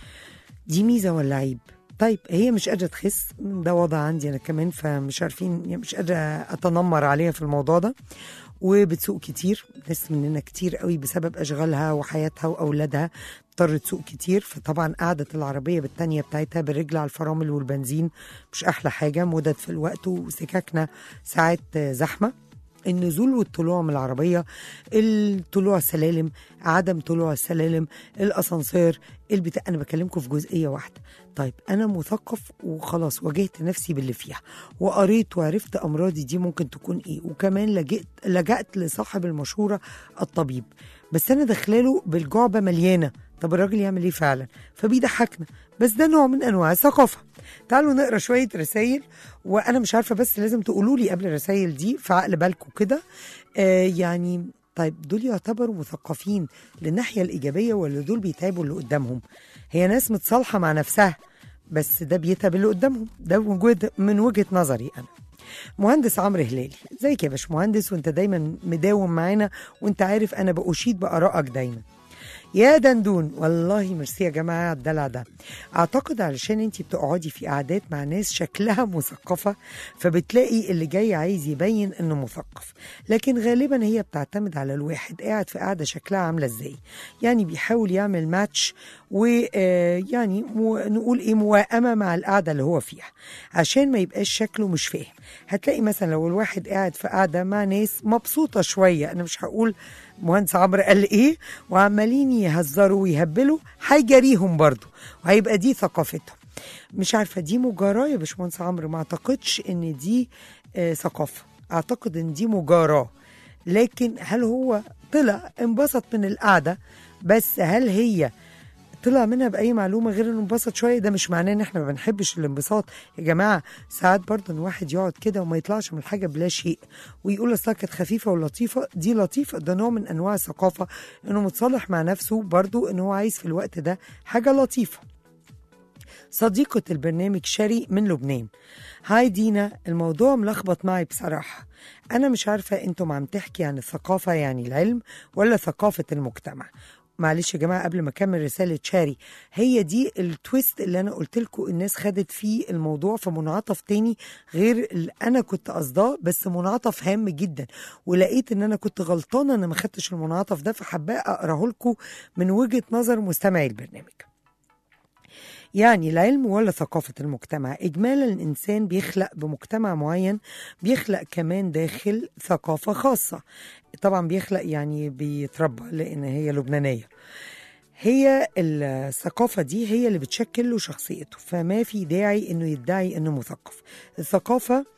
دي ميزه ولا عيب طيب هي مش قادره تخس ده وضع عندي انا كمان فمش عارفين يعني مش قادره اتنمر عليها في الموضوع ده وبتسوق كتير ناس مننا كتير قوي بسبب اشغالها وحياتها واولادها اضطر تسوق كتير فطبعا قعدة العربية بالتانية بتاعتها بالرجل على الفرامل والبنزين مش أحلى حاجة مدد في الوقت وسكاكنا ساعات زحمة النزول والطلوع من العربية الطلوع السلالم عدم طلوع السلالم الأسانسير البتاع أنا بكلمكم في جزئية واحدة طيب أنا مثقف وخلاص واجهت نفسي باللي فيها وقريت وعرفت أمراضي دي ممكن تكون إيه وكمان لجأت, لجأت لصاحب المشورة الطبيب بس أنا داخلاله بالجعبة مليانة طب الراجل يعمل إيه فعلا فبيضحكنا بس ده نوع من أنواع الثقافة تعالوا نقرا شويه رسائل وانا مش عارفه بس لازم تقولوا لي قبل الرسائل دي في عقل بالكم كده آه يعني طيب دول يعتبروا مثقفين للناحيه الايجابيه ولا دول بيتعبوا اللي قدامهم هي ناس متصالحه مع نفسها بس ده بيتعب اللي قدامهم ده وجود من وجهه نظري انا مهندس عمرو هلالي ازيك يا باشمهندس وانت دايما مداوم معانا وانت عارف انا بأشيد بآرائك دايما يا دندون والله ميرسي يا جماعه على الدلع ده اعتقد علشان انت بتقعدي في قعدات مع ناس شكلها مثقفه فبتلاقي اللي جاي عايز يبين انه مثقف لكن غالبا هي بتعتمد على الواحد قاعد في قعده شكلها عامله ازاي يعني بيحاول يعمل ماتش ويعني نقول ايه موائمه مع القعده اللي هو فيها عشان ما يبقاش شكله مش فاهم هتلاقي مثلا لو الواحد قاعد في قعده مع ناس مبسوطه شويه انا مش هقول مهندس عمرو قال ايه وعمالين يهزروا ويهبلوا هيجاريهم برضو وهيبقى دي ثقافتهم مش عارفه دي مجاراه يا باشمهندس عمرو ما اعتقدش ان دي آه ثقافه اعتقد ان دي مجاراه لكن هل هو طلع انبسط من القعده بس هل هي طلع منها باي معلومه غير انه انبسط شويه ده مش معناه ان احنا ما بنحبش الانبساط يا جماعه ساعات برضه ان واحد يقعد كده وما يطلعش من حاجه بلا شيء ويقول اصلها كانت خفيفه ولطيفه دي لطيفه ده نوع من انواع الثقافه انه متصالح مع نفسه برضه ان هو عايز في الوقت ده حاجه لطيفه صديقة البرنامج شري من لبنان هاي دينا الموضوع ملخبط معي بصراحة أنا مش عارفة أنتم عم تحكي عن الثقافة يعني العلم ولا ثقافة المجتمع معلش يا جماعه قبل ما اكمل رساله شاري هي دي التويست اللي انا قلت لكم الناس خدت فيه الموضوع في منعطف تاني غير اللي انا كنت قصداه بس منعطف هام جدا ولقيت ان انا كنت غلطانه ان ما خدتش المنعطف ده فحباه اقراه لكم من وجهه نظر مستمعي البرنامج يعني العلم ولا ثقافة المجتمع إجمالا الإنسان بيخلق بمجتمع معين بيخلق كمان داخل ثقافة خاصة طبعا بيخلق يعني بيتربى لأن هي لبنانية هي الثقافة دي هي اللي بتشكل له شخصيته فما في داعي انه يدعي انه مثقف الثقافة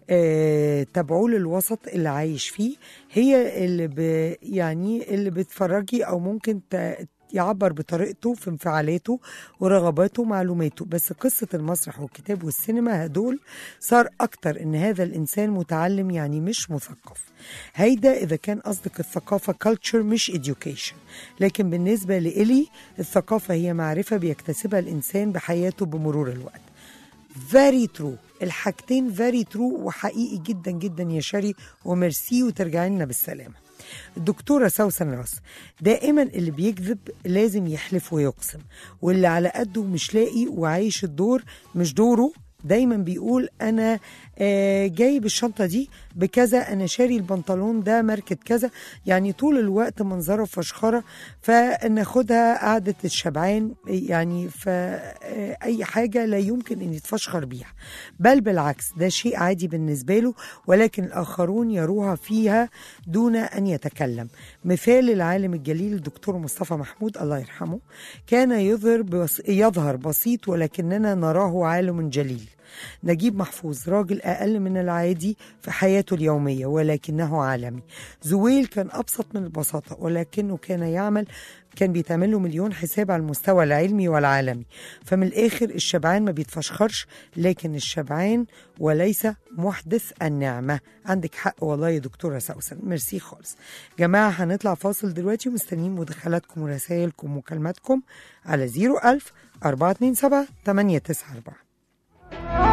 آه، تابعوه للوسط اللي عايش فيه هي اللي ب يعني اللي بتفرجي او ممكن ت- يعبر بطريقته في انفعالاته ورغباته ومعلوماته بس قصة المسرح والكتاب والسينما هدول صار أكتر إن هذا الإنسان متعلم يعني مش مثقف هيدا إذا كان قصدك الثقافة culture مش education لكن بالنسبة لإلي الثقافة هي معرفة بيكتسبها الإنسان بحياته بمرور الوقت very true الحاجتين very true وحقيقي جدا جدا يا شري وميرسي وترجعي لنا بالسلامة الدكتورة سوسن راس دائما اللي بيكذب لازم يحلف ويقسم واللي على قده مش لاقي وعايش الدور مش دوره دايما بيقول انا آه، جايب الشنطه دي بكذا انا شاري البنطلون ده ماركه كذا يعني طول الوقت منظره فشخره فناخدها قعده الشبعان يعني فاي حاجه لا يمكن ان يتفشخر بيها بل بالعكس ده شيء عادي بالنسبه له ولكن الاخرون يروها فيها دون ان يتكلم مثال العالم الجليل الدكتور مصطفى محمود الله يرحمه كان يظهر بس يظهر بسيط ولكننا نراه عالم جليل نجيب محفوظ راجل أقل من العادي في حياته اليومية ولكنه عالمي زويل كان أبسط من البساطة ولكنه كان يعمل كان بيتعمل له مليون حساب على المستوى العلمي والعالمي فمن الآخر الشبعان ما بيتفشخرش لكن الشبعان وليس محدث النعمة عندك حق والله يا دكتورة سوسن ميرسي خالص جماعة هنطلع فاصل دلوقتي ومستنيين مداخلاتكم ورسائلكم ومكالماتكم على 01000 427 894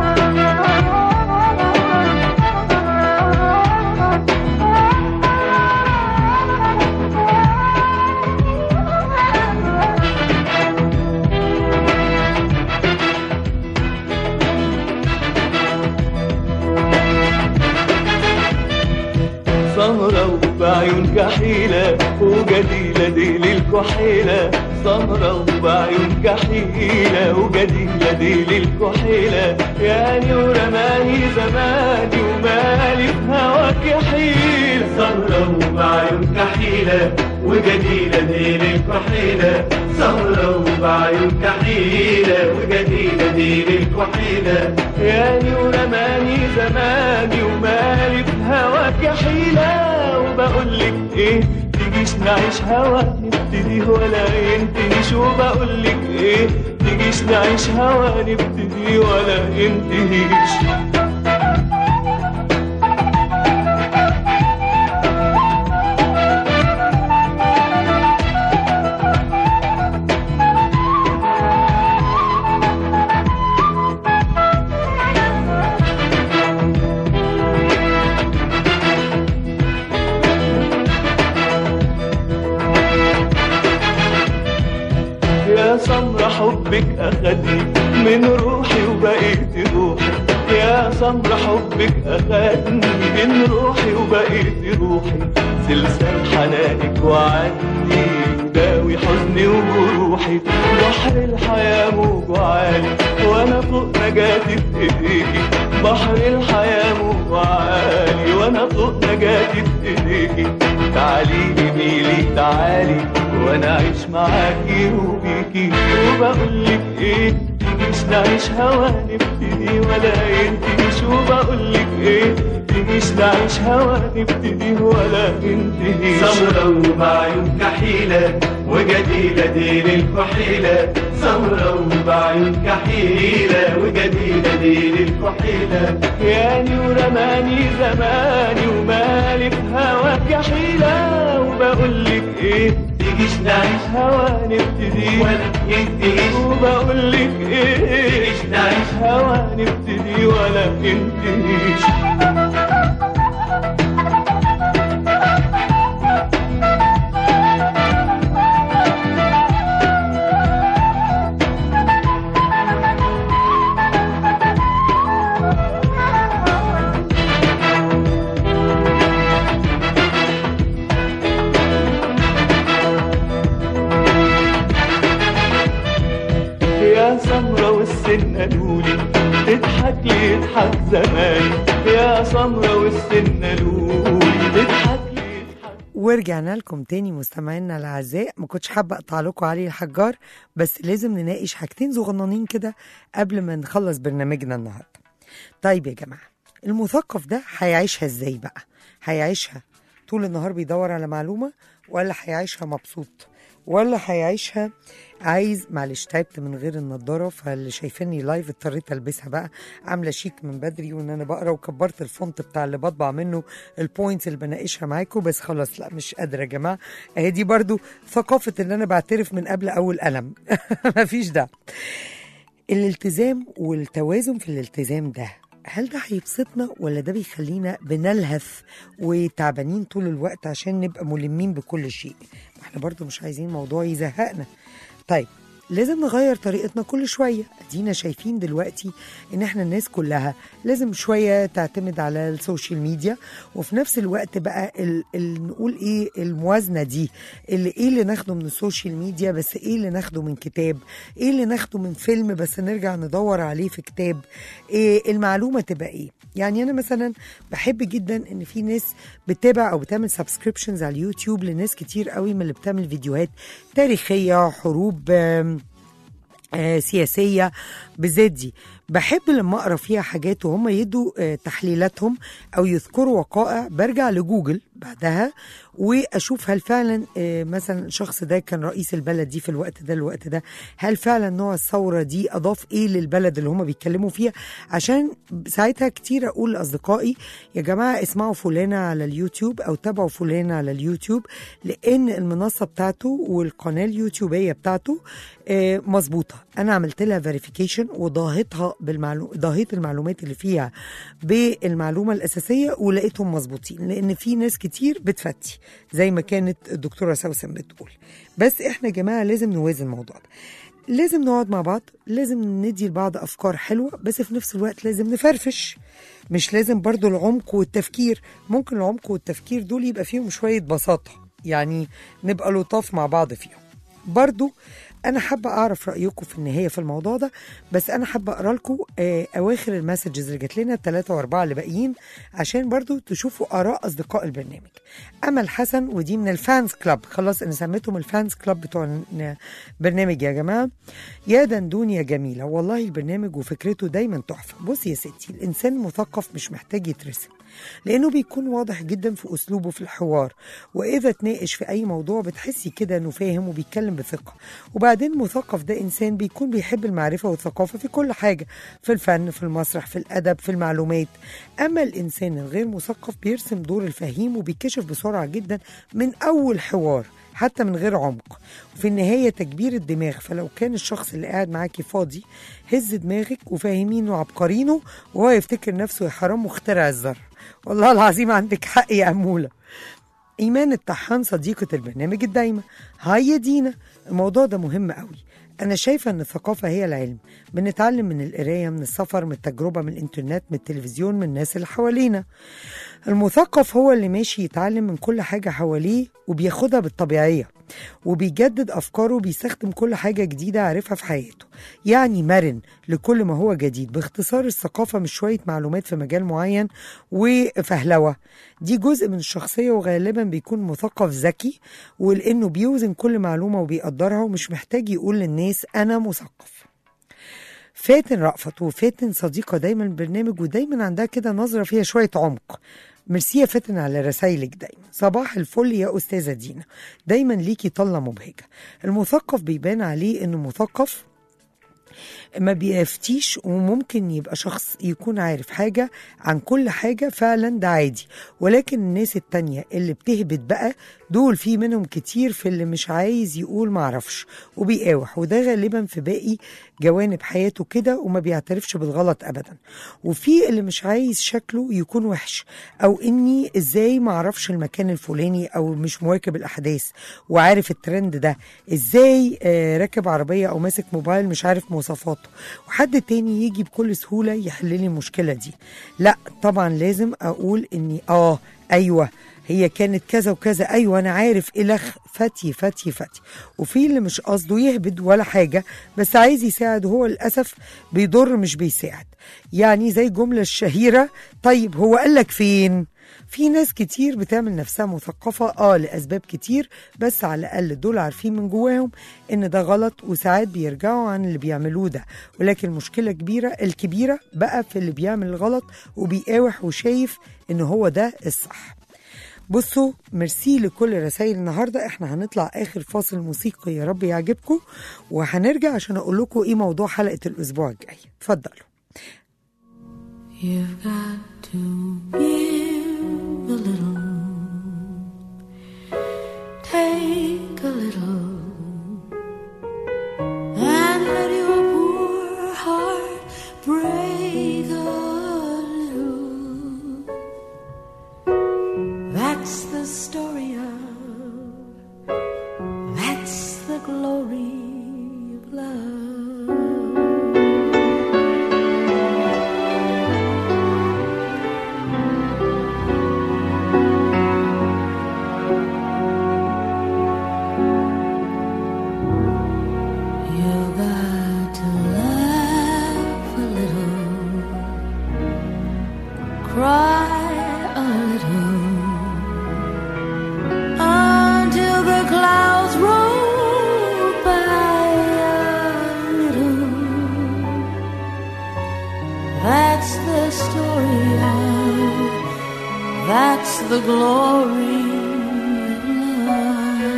سمرة وبعيون كحيلة وجديلة دي للكحيلة سمرة وبعيون كحيلة وجديلة دي للكحيلة يعني ورماني زماني ومالي في هواك حيلة سمرة وبعيون كحيلة وجديلة دي للكحيلة سمرة وبعيون كحيلة وجديلة دي للكحيلة يعني ورماني زماني ومالي في هواك حيلة وبقول لك ايه تجيش نعيش هوا نبتدي ولا ينتهيش وبقول لك ايه تجيش نعيش هوا نبتدي ولا ينتهيش يا سمرة حبك أخدني من روحي وبقيت روحي يا سمرة حبك أخدني من روحي وبقيت روحي سلسال حنانك وعني داوي حزني وروحي بحر الحياة موج عالي وأنا فوق نجاتي في إيديكي بحر الحياة موج عالي وأنا فوق نجاتي في إيديكي تعالي جميلي تعالي وانا اعيش معاكي وبيكي وبقولك ايه تجيش نعيش هوا نبتدي ولا ينتهيش وبقولك ايه تجيش نعيش هوا نبتدي ولا ينتهيش سمرة وبعيون كحيلة وجديلة دين الكحيلة سمرة وبعيون كحيلة وجديلة دين الكحيلة يعني ورماني زماني ومالي في هواك حيلة وبقولك ايه تجيش نعيش هوا نبتدي ولا ينتهيش وبقولك ايه تجيش نعيش هوا نبتدي ولا ينتهيش يا سمرة والسن قالولي تضحك لي يضحك زماني يا سمرة والسن قالولي تضحك لي يضحك ورجعنا لكم تاني مستمعينا الاعزاء ما كنتش حابه اقطع لكم علي الحجار بس لازم نناقش حاجتين صغننين كده قبل ما نخلص برنامجنا النهارده طيب يا جماعه المثقف ده هيعيشها ازاي بقى هيعيشها طول النهار بيدور على معلومة ولا هيعيشها مبسوط ولا هيعيشها عايز معلش تعبت من غير النضاره فاللي شايفيني لايف اضطريت البسها بقى عامله شيك من بدري وان انا بقرا وكبرت الفونت بتاع اللي بطبع منه البوينتس اللي بناقشها معاكم بس خلاص لا مش قادره يا جماعه اهي دي برضو ثقافه ان انا بعترف من قبل اول قلم مفيش ده الالتزام والتوازن في الالتزام ده هل ده هيبسطنا ولا ده بيخلينا بنلهث وتعبانين طول الوقت عشان نبقى ملمين بكل شيء ما احنا برضو مش عايزين موضوع يزهقنا طيب لازم نغير طريقتنا كل شوية ادينا شايفين دلوقتي ان احنا الناس كلها لازم شوية تعتمد على السوشيال ميديا وفي نفس الوقت بقى ال ال نقول ايه الموازنة دي اللي ايه اللي ناخده من السوشيال ميديا بس ايه اللي ناخده من كتاب ايه اللي ناخده من فيلم بس نرجع ندور عليه في كتاب إيه المعلومة تبقى ايه يعني انا مثلا بحب جدا ان في ناس بتتابع او بتعمل سبسكريبشنز على اليوتيوب لناس كتير قوي من اللي بتعمل فيديوهات تاريخيه حروب آم، آه، سياسيه بالذات دي بحب لما اقرا فيها حاجات وهم يدوا آه، تحليلاتهم او يذكروا وقائع برجع لجوجل بعدها واشوف هل فعلا آه، مثلا الشخص ده كان رئيس البلد دي في الوقت ده الوقت ده هل فعلا نوع الثوره دي اضاف ايه للبلد اللي هم بيتكلموا فيها عشان ساعتها كتير اقول لاصدقائي يا جماعه اسمعوا فلانه على اليوتيوب او تابعوا فلانه على اليوتيوب لان المنصه بتاعته والقناه اليوتيوبيه بتاعته آه، مظبوطه انا عملت لها فيريفيكيشن وضاهتها بالمعلوم ضاهيت المعلومات اللي فيها بالمعلومه الاساسيه ولقيتهم مظبوطين لان في ناس كتير بتفتي زي ما كانت الدكتوره سوسن بتقول بس احنا يا جماعه لازم نوازن الموضوع ده لازم نقعد مع بعض لازم ندي لبعض افكار حلوه بس في نفس الوقت لازم نفرفش مش لازم برضو العمق والتفكير ممكن العمق والتفكير دول يبقى فيهم شويه بساطه يعني نبقى لطاف مع بعض فيهم برضو انا حابه اعرف رايكم في النهايه في الموضوع ده بس انا حابه اقرا لكم آه، اواخر المسجز اللي جات لنا الثلاثه واربعه اللي باقيين عشان برضو تشوفوا اراء اصدقاء البرنامج امل حسن ودي من الفانز كلاب خلاص انا سميتهم الفانز كلاب بتوع البرنامج يا جماعه يا دندون يا جميله والله البرنامج وفكرته دايما تحفه بصي يا ستي الانسان المثقف مش محتاج يترسم لانه بيكون واضح جدا في اسلوبه في الحوار واذا تناقش في اي موضوع بتحسي كده انه فاهم وبيتكلم بثقه وبعدين المثقف ده انسان بيكون بيحب المعرفه والثقافه في كل حاجه في الفن في المسرح في الادب في المعلومات اما الانسان الغير مثقف بيرسم دور الفهيم وبيكشف بسرعه جدا من اول حوار حتى من غير عمق وفي النهاية تكبير الدماغ فلو كان الشخص اللي قاعد معاكي فاضي هز دماغك وفاهمينه وعبقرينه وهو يفتكر نفسه يا حرام مخترع الذر والله العظيم عندك حق يا أمولة إيمان الطحان صديقة البرنامج الدايمة هاي يا دينا الموضوع ده مهم قوي أنا شايفة إن الثقافة هي العلم بنتعلم من القراية من السفر من التجربة من الإنترنت من التلفزيون من الناس اللي حوالينا المثقف هو اللي ماشي يتعلم من كل حاجة حواليه وبياخدها بالطبيعية وبيجدد أفكاره وبيستخدم كل حاجة جديدة عارفها في حياته يعني مرن لكل ما هو جديد باختصار الثقافة مش شوية معلومات في مجال معين وفهلوة دي جزء من الشخصية وغالبا بيكون مثقف ذكي ولأنه بيوزن كل معلومة وبيقدرها ومش محتاج يقول للناس أنا مثقف فاتن رأفت وفاتن صديقة دايما البرنامج ودايما عندها كده نظرة فيها شوية عمق ميرسي يا فاتن على رسايلك دايما صباح الفل يا أستاذة دينا دايما ليكي طلة مبهجة المثقف بيبان عليه إنه مثقف ما بيفتيش وممكن يبقى شخص يكون عارف حاجة عن كل حاجة فعلا ده عادي ولكن الناس التانية اللي بتهبط بقى دول في منهم كتير في اللي مش عايز يقول معرفش وبيقاوح وده غالبا في باقي جوانب حياته كده وما بيعترفش بالغلط ابدا وفي اللي مش عايز شكله يكون وحش او اني ازاي معرفش المكان الفلاني او مش مواكب الاحداث وعارف الترند ده ازاي آه راكب عربية او ماسك موبايل مش عارف مواصفاته وحد تاني يجي بكل سهولة يحل لي المشكلة دي لا طبعا لازم اقول اني اه ايوه هي كانت كذا وكذا ايوه انا عارف الخ فتي فتي فتي وفي اللي مش قصده يهبد ولا حاجه بس عايز يساعد وهو للاسف بيضر مش بيساعد يعني زي الجمله الشهيره طيب هو قال لك فين في ناس كتير بتعمل نفسها مثقفة اه لأسباب كتير بس على الأقل دول عارفين من جواهم إن ده غلط وساعات بيرجعوا عن اللي بيعملوه ده ولكن المشكلة كبيرة الكبيرة بقى في اللي بيعمل الغلط وبيقاوح وشايف إن هو ده الصح بصوا ميرسي لكل رسائل النهارده احنا هنطلع اخر فاصل موسيقي يا رب يعجبكم وهنرجع عشان اقول لكم ايه موضوع حلقه الاسبوع الجاي اتفضلوا You've got to give a little, take a little, and let your poor heart break a little. That's the story of, that's the glory of love. You got to laugh a little, cry a little, until the clouds roll by a little. That's the story of, that's the glory of love.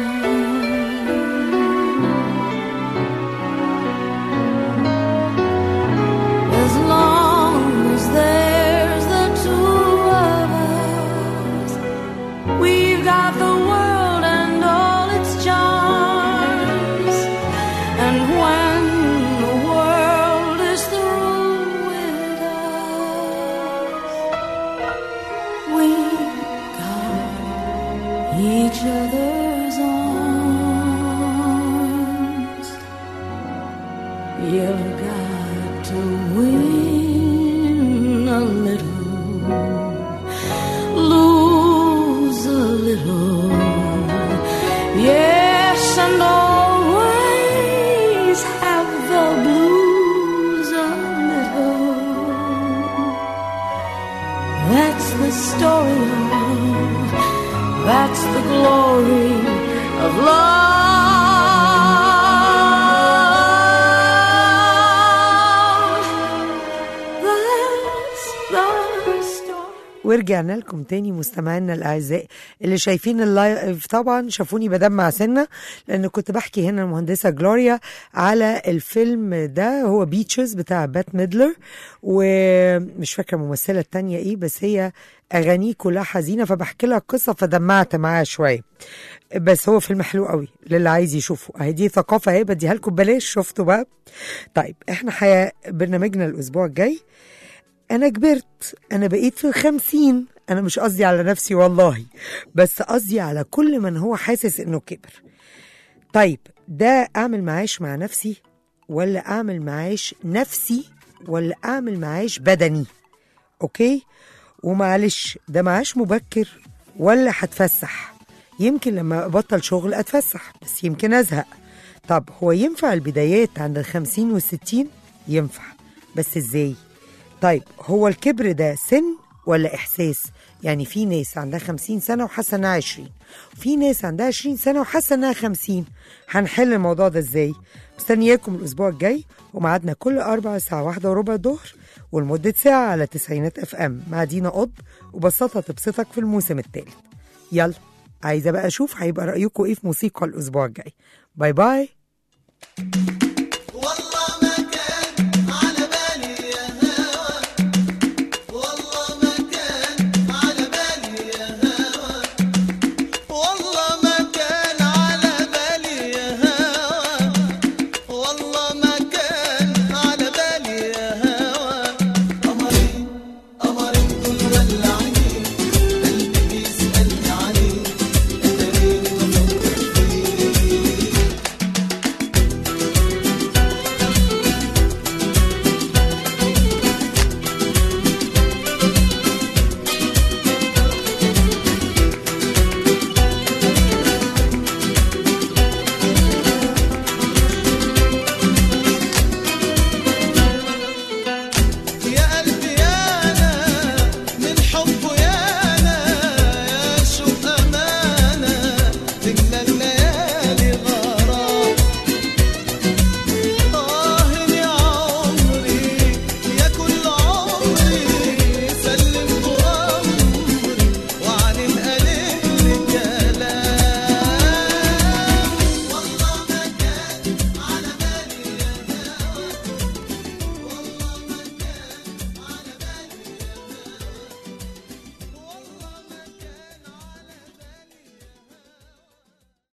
As long as there's the two of us, we've got the world and all its charms. And when the world is through with us, we've got each other's arms. You've got to win a little, lose a little, yes, and always have the blues a little. That's the story of, that's the glory of love. That's the story. ورجعنا لكم تاني مستمعينا الاعزاء اللي شايفين اللايف طبعا شافوني بدمع سنه لان كنت بحكي هنا المهندسه جلوريا على الفيلم ده هو بيتشز بتاع بات ميدلر ومش فاكره الممثله التانية ايه بس هي اغانيه كلها حزينه فبحكي لها قصه فدمعت معاها شويه بس هو فيلم حلو قوي للي عايز يشوفه اهي دي ثقافه اهي بديها لكم ببلاش شفتوا بقى طيب احنا حيا برنامجنا الاسبوع الجاي أنا كبرت أنا بقيت في الخمسين أنا مش قصدي على نفسي والله بس قصدي على كل من هو حاسس إنه كبر طيب ده أعمل معاش مع نفسي ولا أعمل معاش نفسي ولا أعمل معاش بدني أوكي ومعلش ده معاش مبكر ولا هتفسح يمكن لما أبطل شغل أتفسح بس يمكن أزهق طب هو ينفع البدايات عند الخمسين والستين ينفع بس إزاي طيب هو الكبر ده سن ولا إحساس يعني في ناس عندها خمسين سنة وحاسة إنها عشرين في ناس عندها عشرين سنة وحاسة إنها خمسين هنحل الموضوع ده إزاي مستنياكم الأسبوع الجاي وميعادنا كل أربع الساعة واحدة وربع الظهر ولمدة ساعة على تسعينات اف ام مع دينا قطب وبساطة تبسطك في الموسم الثالث يلا عايزة بقى أشوف هيبقى رأيكم إيه في موسيقى الأسبوع الجاي باي باي